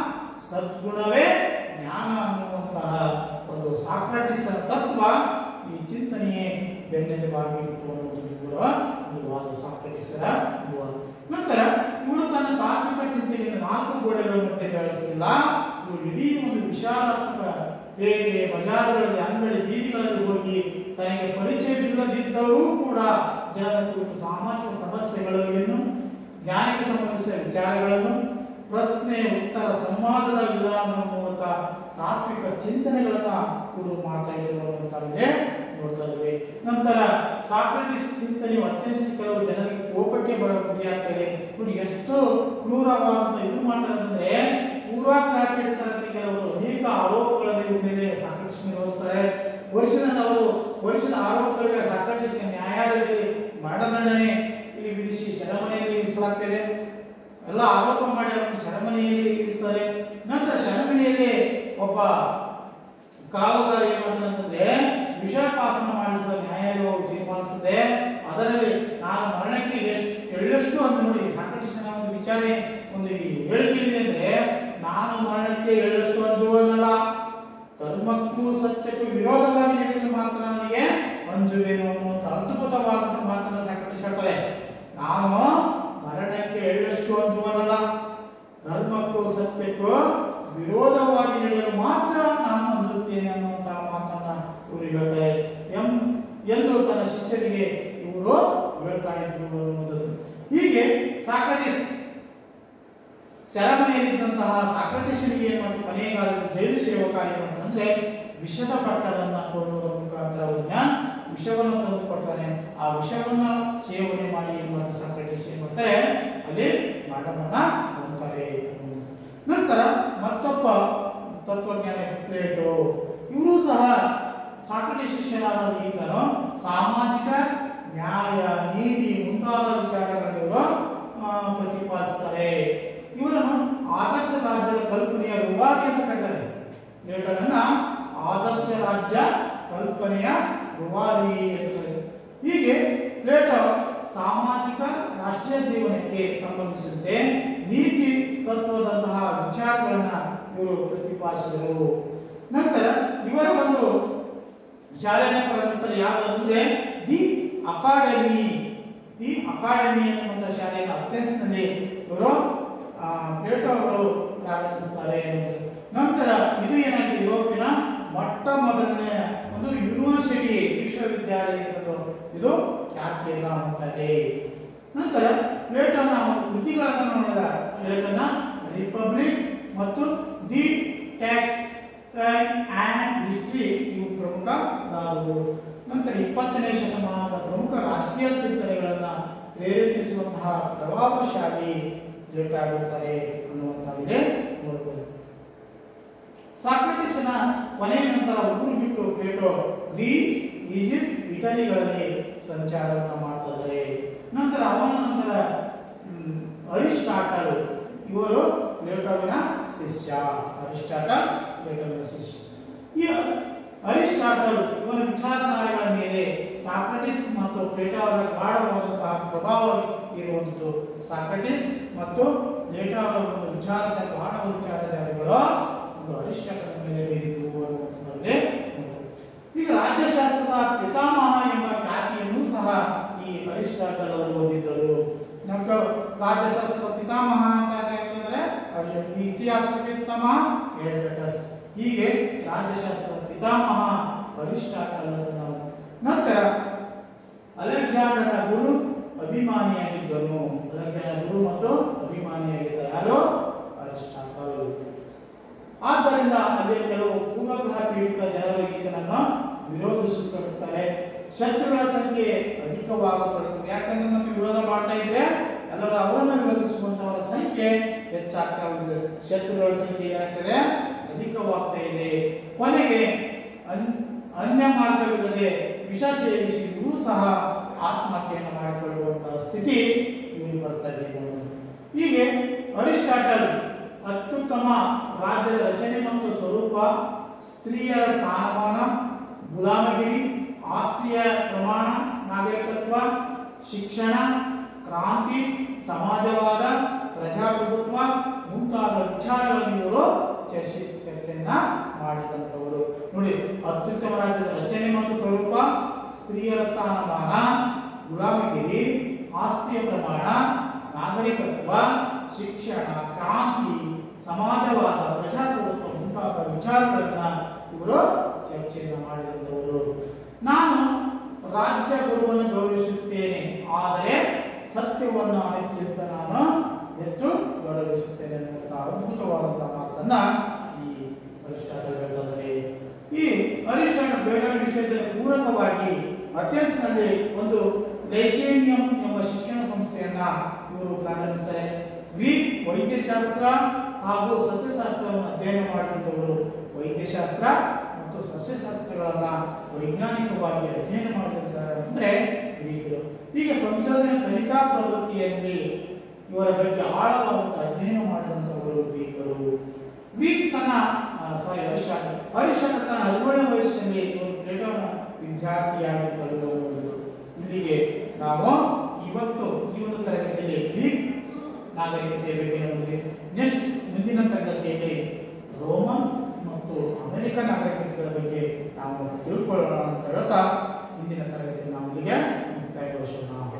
ಸದ್ಗುಣವೇ ಜ್ಞಾನ ಅನ್ನುವಂತಹ ಒಂದು ಸಾಕ್ರಟಿಸ್ ತತ್ವ ಈ ಚಿಂತನೆಯೇ ಬೆನ್ನೆಲುಬಾಗಿತ್ತು ಅನ್ನೋದು ಕೂಡ ಒಂದು ವಾದ ಸಾಕ್ರಟಿಸರ ಒಂದು ವಾದ. ನಂತರ ಇವರು ತನ್ನ ತಾತ್ವಿಕ ಚಿಂತನೆಯನ್ನು ನಾಲ್ಕು ಗೋಡೆಗಳ ಮಧ್ಯೆ ಬೆಳೆಸಲಿಲ್ಲ ಇವರು ಇಡೀ ಒಂದು ವಿಶಾಲಾತ್ಮಕ ಹೇಗೆ ಬಜಾರ್ಗಳಲ್ಲಿ ಅಂಗಡಿ ಬೀದಿಗಳಲ್ಲಿ ಹೋಗಿ ತನಗೆ ಪರಿಚಯವಿಲ್ಲದಿದ್ದರೂ ಕೂಡ ಜನರ ಕುರಿತು ಸಾಮಾಜಿಕ ಸಮಸ್ಯೆಗಳನ್ನು ಜ್ಞಾನಕ್ಕೆ ಸಂಬಂಧಿಸಿದ ವಿಚಾರಗಳನ್ನು ಪ್ರಶ್ನೆ ಉತ್ತರ ಸಂವಾದದ ವಿಧಾನದ ಮೂಲಕ ತಾತ್ವಿಕ ಚಿಂತನೆಗಳನ್ನ ಇವರು ಮಾಡ್ತಾ ಇದ್ರು ಅನ್ನುವಂಥದ್ದೇ ನೋಡ್ತಾ ಇದ್ದೇವೆ ನಂತರ ಸಾಕ್ರೆಟಿಸ್ ಚಿಂತನೆಯು ಅತ್ಯಂತ ಕೆಲವು ಜನರಿಗೆ ಕೋಪಕ್ಕೆ ಬರ ಗುರಿಯಾಗ್ತದೆ ನೋಡಿ ಎಷ್ಟು ಕ್ರೂರವಾದಂತ ಇದು ಮಾಡ್ತಾರೆ ಅಂದ್ರೆ ಪೂರ್ವಾಗ್ರಹಪೀಡಿತರಂತೆ ಕೆಲವರು ಅನೇಕ ಆರೋಪಗಳನ್ನು ಇವ್ರ ಮೇಲೆ ಸಾಕ್ರೆಟಿಸ್ ನಿರ್ವಹಿಸ್ತಾರೆ ವರ್ಷದವರು ವರ್ಷದ ಆರೋಪಗಳಿಗೆ ಸಾಕ್ರೆಟಿಸ್ಗೆ ನ್ಯಾಯಾಲಯದಲ್ಲಿ ಮರಣದಂಡನೆ ಇಲ್ಲಿ ವಿಧಿಸಿ ಸೆರೆಮನೆಯಲ್ಲಿ ಇರಿಸಲಾಗ್ತದೆ ಎಲ್ಲ ಆರೋಪ ಮಾಡಿ ಅವರನ್ನು ಸೆರೆಮನೆಯಲ್ಲಿ ಇರಿಸ್ತಾರೆ ನಂತರ ಸೆರೆಮನೆಯಲ್ಲಿ ಒಬ್ಬ ಕಾವುಗಾರ ಏನ್ ಮಾಡ್ತಾನಂತಂದ್ರೆ ವಿಷಪಾಸನ ಮಾಡಿಸುವ ನ್ಯಾಯಾಲಯವು ತೀರ್ಮಾನಿಸುತ್ತದೆ ಅದರಲ್ಲಿ ನಾನು ಮರಣಕ್ಕೆ ಎಷ್ಟು ಎಳ್ಳಷ್ಟು ಅಂತ ನೋಡಿ ಸಾಕೃಷ್ಣನ ಒಂದು ವಿಚಾರ ಒಂದು ಹೇಳಿಕೆ ಇದೆ ಅಂದ್ರೆ ನಾನು ಮರಣಕ್ಕೆ ಎಳ್ಳಷ್ಟು ಅಂಜುವಲ್ಲ ಧರ್ಮಕ್ಕೂ ಸತ್ಯಕ್ಕೂ ವಿರೋಧವಾಗಿ ನಡೆಯಲು ಮಾತ್ರ ನನಗೆ ಅಂಜುವೆನು ಅನ್ನುವಂಥ ಅದ್ಭುತವಾದಂಥ ಮಾತನ್ನು ಸಾಕೃಷ್ಣ ಹೇಳ್ತಾರೆ ನಾನು ಮರಣಕ್ಕೆ ಎಳ್ಳಷ್ಟು ಅಂಜುವನಲ್ಲ ಧರ್ಮಕ್ಕೂ ಸತ್ಯಕ್ಕೂ ವಿರೋಧವಾಗಿ ನಡೆಯಲು ಮಾತ್ರ ನಾನು ಅಂಜುತ್ತೇನೆ ಅನ್ನುವಂತಹ ಮಾತನ್ನ ಇವರು ಹೇಳ್ತಾರೆ ಎಂ ಎಂದು ತನ್ನ ಶಿಷ್ಯರಿಗೆ ಇವರು ಹೇಳ್ತಾ ಇದ್ರು ಅನ್ನುವುದು ಹೀಗೆ ಸಾಕ್ರಟಿಸ್ ಸೆರೆಮನೆಯಲ್ಲಿದ್ದಂತಹ ಸಾಕ್ರಟಿಸ್ನಿಗೆ ಏನು ಮಾಡಿ ಕೊನೆಯ ಕಾಲದಲ್ಲಿ ಜೈಲು ಸೇವಕ ಅಂದ್ರೆ ವಿಷದ ಪಟ್ಟಣವನ್ನ ಕೊಡುವುದರ ಮುಖಾಂತರ ಅವನ್ನ ವಿಷವನ್ನು ತಂದು ಕೊಡ್ತಾನೆ ಆ ವಿಷವನ್ನ ಸೇವನೆ ಮಾಡಿ ಏನ್ ಮಾಡ್ತಾರೆ ಸಾಕ್ರಟಿಸ್ ಏನ್ ಮಾಡ್ತಾರೆ ಅಲ್ಲಿ ಮರಣವನ್ನ ಹೊಂದ್ತಾರೆ ನಂತರ ಮತ್ತೊಬ್ಬ ತತ್ವಜ್ಞಾನಿ ಪ್ಲೇಟೋ ಇವರು ಸಹ ಸಾಕ್ರಟಿಸ್ ಶಿಷ್ಯರಾದ ಈತನು ಸಾಮಾಜಿಕ ನ್ಯಾಯ ನೀತಿ ಮುಂತಾದ ವಿಚಾರಗಳನ್ನು ಇವರು ಆ, ಪ್ರತಿಪಾದಿಸ್ತಾರೆ ಇವರನ್ನು ಆದರ್ಶ ರಾಜ್ಯದ ಕಲ್ಪನೆಯ ರುವಾರಿ ಅಂತ ಕರೀತಾರೆ ಪ್ಲೇಟೋನನ್ನ ಆದರ್ಶ ರಾಜ್ಯ ಕಲ್ಪನೆಯ ರುವಾರಿ ಅಂತ ಕರೀತಾರೆ ಹೀಗೆ ಪ್ಲೇಟೋ ಸಾಮಾಜಿಕ ರಾಷ್ಟ್ರೀಯ ಜೀವನಕ್ಕೆ ಸಂಬಂಧಿಸಿದಂತೆ ನೀತಿ ತತ್ವದಂತಹ ವಿಚಾರಗಳನ್ನ ಇವರು ಪ್ರತಿಪಾದಿಸಿದರು ನಂತರ ಇವರ ಒಂದು ಶಾಲೆಯನ್ನು ಪ್ರಾರಂಭಿಸ್ತಾರೆ ಯಾವುದು ಅಂದ್ರೆ ದಿ ಅಕಾಡೆಮಿ ದಿ ಅಕಾಡೆಮಿ ಅನ್ನುವಂಥ ಶಾಲೆಯನ್ನು ಅಥೆನ್ಸ್ನಲ್ಲಿ ಇವರು ಆ, ಪ್ಲೇಟೋ ಅವರು ಪ್ರಾರಂಭಿಸ್ತಾರೆ ನಂತರ ಇದು ಏನಾಗಿದೆ ಯುರೋಪಿನ ಮೊಟ್ಟ ಮೊದಲನೇ ಒಂದು ಯೂನಿವರ್ಸಿಟಿ ವಿಶ್ವವಿದ್ಯಾಲಯ ಎಂದು ಇದು ಖ್ಯಾತಿಯನ್ನ ಹೊಂದಿದೆ ನಂತರ ಪ್ಲೇಟೋನ ಒಂದು ಕೃತಿಗಳನ್ನು ನೋಡಿದ ಪ್ಲೇಟೋನ ರಿಪಬ್ಲಿಕ್ ಮತ್ತು ದಿ ಟ್ಯಾಕ್ಸ್ ಆ್ಯಂಡ್ ಹಿಸ್ಟ್ರಿ ಇವು ಪ್ರಮುಖವಾದವು ನಂತರ ಇಪ್ಪತ್ತನೇ ಶತಮಾನದ ಪ್ರಮುಖ ರಾಜಕೀಯ ಚಿಂತನೆಗಳನ್ನು ಪ್ರೇರೇಪಿಸುವಂತಹ ಪ್ರಭಾವಶಾಲಿ ಪ್ಲೇಟೋ ಆಗಿರ್ತಾರೆ ಅನ್ನುವಂಥದ್ದೇ ನೋಡ್ಬೋದು ಸಾಕ್ರಟಿಸ್ನ ಕೊನೆಯ ನಂತರ ಊರು ಬಿಟ್ಟು ಪ್ಲೇಟೋ ಗ್ರೀಸ್ ಈಜಿಪ್ಟ್ ಇಟಲಿಗಳಲ್ಲಿ ಸಂಚಾರವನ್ನು ಮಾಡ್ತಿದ್ದಾರೆ ನಂತರ ಅವನ ನಂತರ ಹ್ಮ್, ಅರಿಸ್ಟಾಟಲ್ ಇವರು ಪ್ಲೇಟೋವಿನ ಶಿಷ್ಯ ಅರಿಸ್ಟಾಟಲ್ ಪ್ಲೇಟೋವಿನ ಶಿಷ್ಯ ಈ ಅರಿಸ್ಟಾಟಲ್ ಇವನ ವಿಚಾರಧಾರೆಗಳ ಮೇಲೆ ಸಾಕ್ರಟಿಸ್ ಮತ್ತು ಪ್ಲೇಟೋ ಅವರ ಗಾಢವಾದಂತಹ ಪ್ರಭಾವ ಇರುವಂಥದ್ದು ಸಾಕ್ರಟಿಸ್ ಮತ್ತು ಪ್ಲೇಟೋ ಅವರ ಒಂದು ವಿಚಾರದ ಗಾಢ ವಿಚಾರಧಾರೆಗಳು ಒಂದು ಅರಿಸ್ಟಾಟಲ್ ಮೇಲೆ ಬೀರಿದವು ಅನ್ನುವಂಥದ್ರಲ್ಲಿ ಒಂದು. ಈಗ ರಾಜ್ಯಶಾಸ್ತ್ರದ ಪಿತಾಮಹ ಎಂಬ ಖ್ಯಾತಿಯನ್ನು ಸಹ ಈ ಅರಿಸ್ಟಾಟಲ್ ಅವರು ಹೊಂದಿದ್ದರು ನಮ್ಗೆ ರಾಜ್ಯಶಾಸ್ತ್ರದ ಪಿತಾಮಹ ಇತಿಹಾಸದ ಪಿತಾಮ ಹೆರೋಡಟಸ್ ಹೀಗೆ ರಾಜ್ಯಶಾಸ್ತ್ರದ ಪಿತಾಮಹ ಅರಿಸ್ಟಾಟಲ್ ನಾವು ನಂತರ ಅಲೆಕ್ಸಾಂಡರ್ನ ಗುರು ಅಭಿಮಾನಿಯಾಗಿದ್ದನು ಅಲೆಕ್ಸಾಂಡರ್ ಗುರು ಮತ್ತು ಅಭಿಮಾನಿಯಾಗಿದ್ದ ಯಾರು ಅರಿಸ್ಟಾಟಲ್ ಆದ್ದರಿಂದ ಅಲ್ಲಿ ಕೆಲವು ಪೂರ್ವಗ್ರಹ ಪೀಡಿತ ಜನರು ಈತನನ್ನು ವಿರೋಧಿಸುತ್ತಿರುತ್ತಾರೆ ಶತ್ರುಗಳ ಸಂಖ್ಯೆ ಅಧಿಕವಾಗುತ್ತಿರುತ್ತದೆ ಯಾಕಂದ್ರೆ ಮತ್ತೆ ವಿರೋಧ ಮಾಡ್ತಾ ಇದ್ರೆ ಎಲ್ಲರೂ ಅವರನ್ನು ವಿರೋಧಿಸುವಂತವರ ಸಂಖ್ಯೆ ಹೆಚ್ಚಾಗ್ತಾ ಇದೆ ಶತ್ರುಗಳ ಸಂಖ್ಯೆ ಏನಾಗ್ತದೆ ಅಧಿಕವಾಗ್ತಾ ಇದೆ ಕೊನೆಗೆ ಅನ್- ಅನ್ಯ ಮಾರ್ಗವಿಲ್ಲದೆ ವಿಷ ಸೇವಿಸಿ ಇವರು ಸಹ ಆತ್ಮಹತ್ಯೆಯನ್ನು ಮಾಡಿಕೊಳ್ಳುವಂತಹ ಸ್ಥಿತಿ ಇವರಿಗೆ ಬರ್ತಾ ಇದೆ ಹೀಗೆ ಅರಿಸ್ಟಾಟಲ್ ಅತ್ಯುತ್ತಮ ರಾಜ್ಯದ ರಚನೆ ಮತ್ತು ಸ್ವರೂಪ ಸ್ತ್ರೀಯರ ಸ್ಥಾನಮಾನ ಗುಲಾಮಗಿರಿ ಆಸ್ತಿಯ ಪ್ರಮಾಣ ನಾಗರಿಕತ್ವ ಶಿಕ್ಷಣ ಕ್ರಾಂತಿ ಸಮಾಜವಾದ ಪ್ರಜಾಪ್ರಭುತ್ವ ಮುಂತಾದ ವಿಚಾರಗಳನ್ನು ಇವರು ಚರ್ಚೆ ಚರ್ಚೆಯನ್ನ ಮಾಡಿದಂಥವರು ನೋಡಿ ಅತ್ಯುತ್ತಮ ರಾಜ್ಯದ ರಚನೆ ಮತ್ತು ಸ್ವರೂಪ ಸ್ತ್ರೀಯರ ಸ್ಥಾನಮಾನ ಗುಲಾಮಗಿರಿ ಆಸ್ತಿಯ ಪ್ರಮಾಣ ನಾಗರಿಕತ್ವ ಶಿಕ್ಷಣ ಕ್ರಾಂತಿ ಸಮಾಜವಾದ ಪ್ರಜಾಪ್ರಭುತ್ವ ಮುಂತಾದ ವಿಚಾರಗಳನ್ನ ಇವರು ಚರ್ಚೆಯನ್ನು ಮಾಡಿದಂಥವರು ನಾನು ರಾಜ್ಯ ಗುರುವನ್ನು ಗೌರವಿಸುತ್ತೇನೆ ಆದರೆ ಸತ್ಯವನ್ನು ಅದಕ್ಕಿಂತ ನಾನು ಹೆಚ್ಚು ಗೌರವಿಸುತ್ತೇನೆ ಅನ್ನುವಂತಹ ಅದ್ಭುತವಾದಂತಹ ಮಾತನ್ನ ಈ ಅರಿಸ್ಟಾಟಲ್ ಹೇಳ್ತಾರೆ ಈ ಅರಿಸ್ಟಾಟಲ್ ಬೇಡರ ವಿಷಯದಲ್ಲಿ ಪೂರಕವಾಗಿ ಅಥೆನ್ಸ್ನಲ್ಲಿ ಒಂದು ಲೈಸೇನಿಯಂ ಎಂಬ ಶಿಕ್ಷಣ ಸಂಸ್ಥೆಯನ್ನ ಇವರು ಪ್ರಾರಂಭಿಸ್ತಾರೆ ಗ್ರೀಕ್ ವೈದ್ಯಶಾಸ್ತ್ರ ಹಾಗೂ ಸಸ್ಯಶಾಸ್ತ್ರವನ್ನು ಅಧ್ಯಯನ ಮಾಡಿದಂಥವರು ವೈದ್ಯಶಾಸ್ತ್ರ ಮತ್ತು ಸಸ್ಯಶಾಸ್ತ್ರಗಳನ್ನ ವೈಜ್ಞಾನಿಕವಾಗಿ ಅಧ್ಯಯನ ಮಾಡಿದಂತಾರೆ ಅಂದ್ರೆ ಗ್ರೀಕರು ಈಗ ಸಂಶೋಧನೆ ಕಲಿಕಾ ಪ್ರವೃತ್ತಿಯಲ್ಲಿ ಇವರ ಬಗ್ಗೆ ಆಳವಾದಂತಹ ಅಧ್ಯಯನ ಮಾಡಿದಂಥವರು ಗ್ರೀಕರು ಗ್ರೀಕ್ ತನ್ನ ಸಾರಿ ಅರಿಸ್ಟಾಟಲ್ ಅರಿಸ್ಟಾಟಲ್ ತನ್ನ ಹದಿನೇಳನೇ ವಯಸ್ಸಿನಲ್ಲಿ ಇವರು ಪ್ಲೇಟೋನ ವಿದ್ಯಾರ್ಥಿಯಾಗಿ ತಲುಪಬಹುದು ಇಲ್ಲಿಗೆ ನಾವು ಇವತ್ತು ಈ ಒಂದು ತರಗತಿಯಲ್ಲಿ ಗ್ರೀಕ್ ನಾಗರಿಕತೆಯ ಬಗ್ಗೆ ನೋಡಿದ್ವಿ ನೆಕ್ಸ್ಟ್ ಮುಂದಿನ ತರಗತಿಯಲ್ಲಿ ರೋಮನ್ ಮತ್ತು ಅಮೆರಿಕನ್ ನಾಗರಿಕತೆಗಳ ಬಗ್ಗೆ ನಾವು ತಿಳ್ಕೊಳ್ಳೋಣ ಅಂತ ಹೇಳ್ತಾ ಇಂದಿನ ತರಗತಿಯಲ್ಲಿ ನಾವು ಇಲ್ಲಿಗೆ ಮುಕ್ತಾಯಗೊಳಿಸೋಣ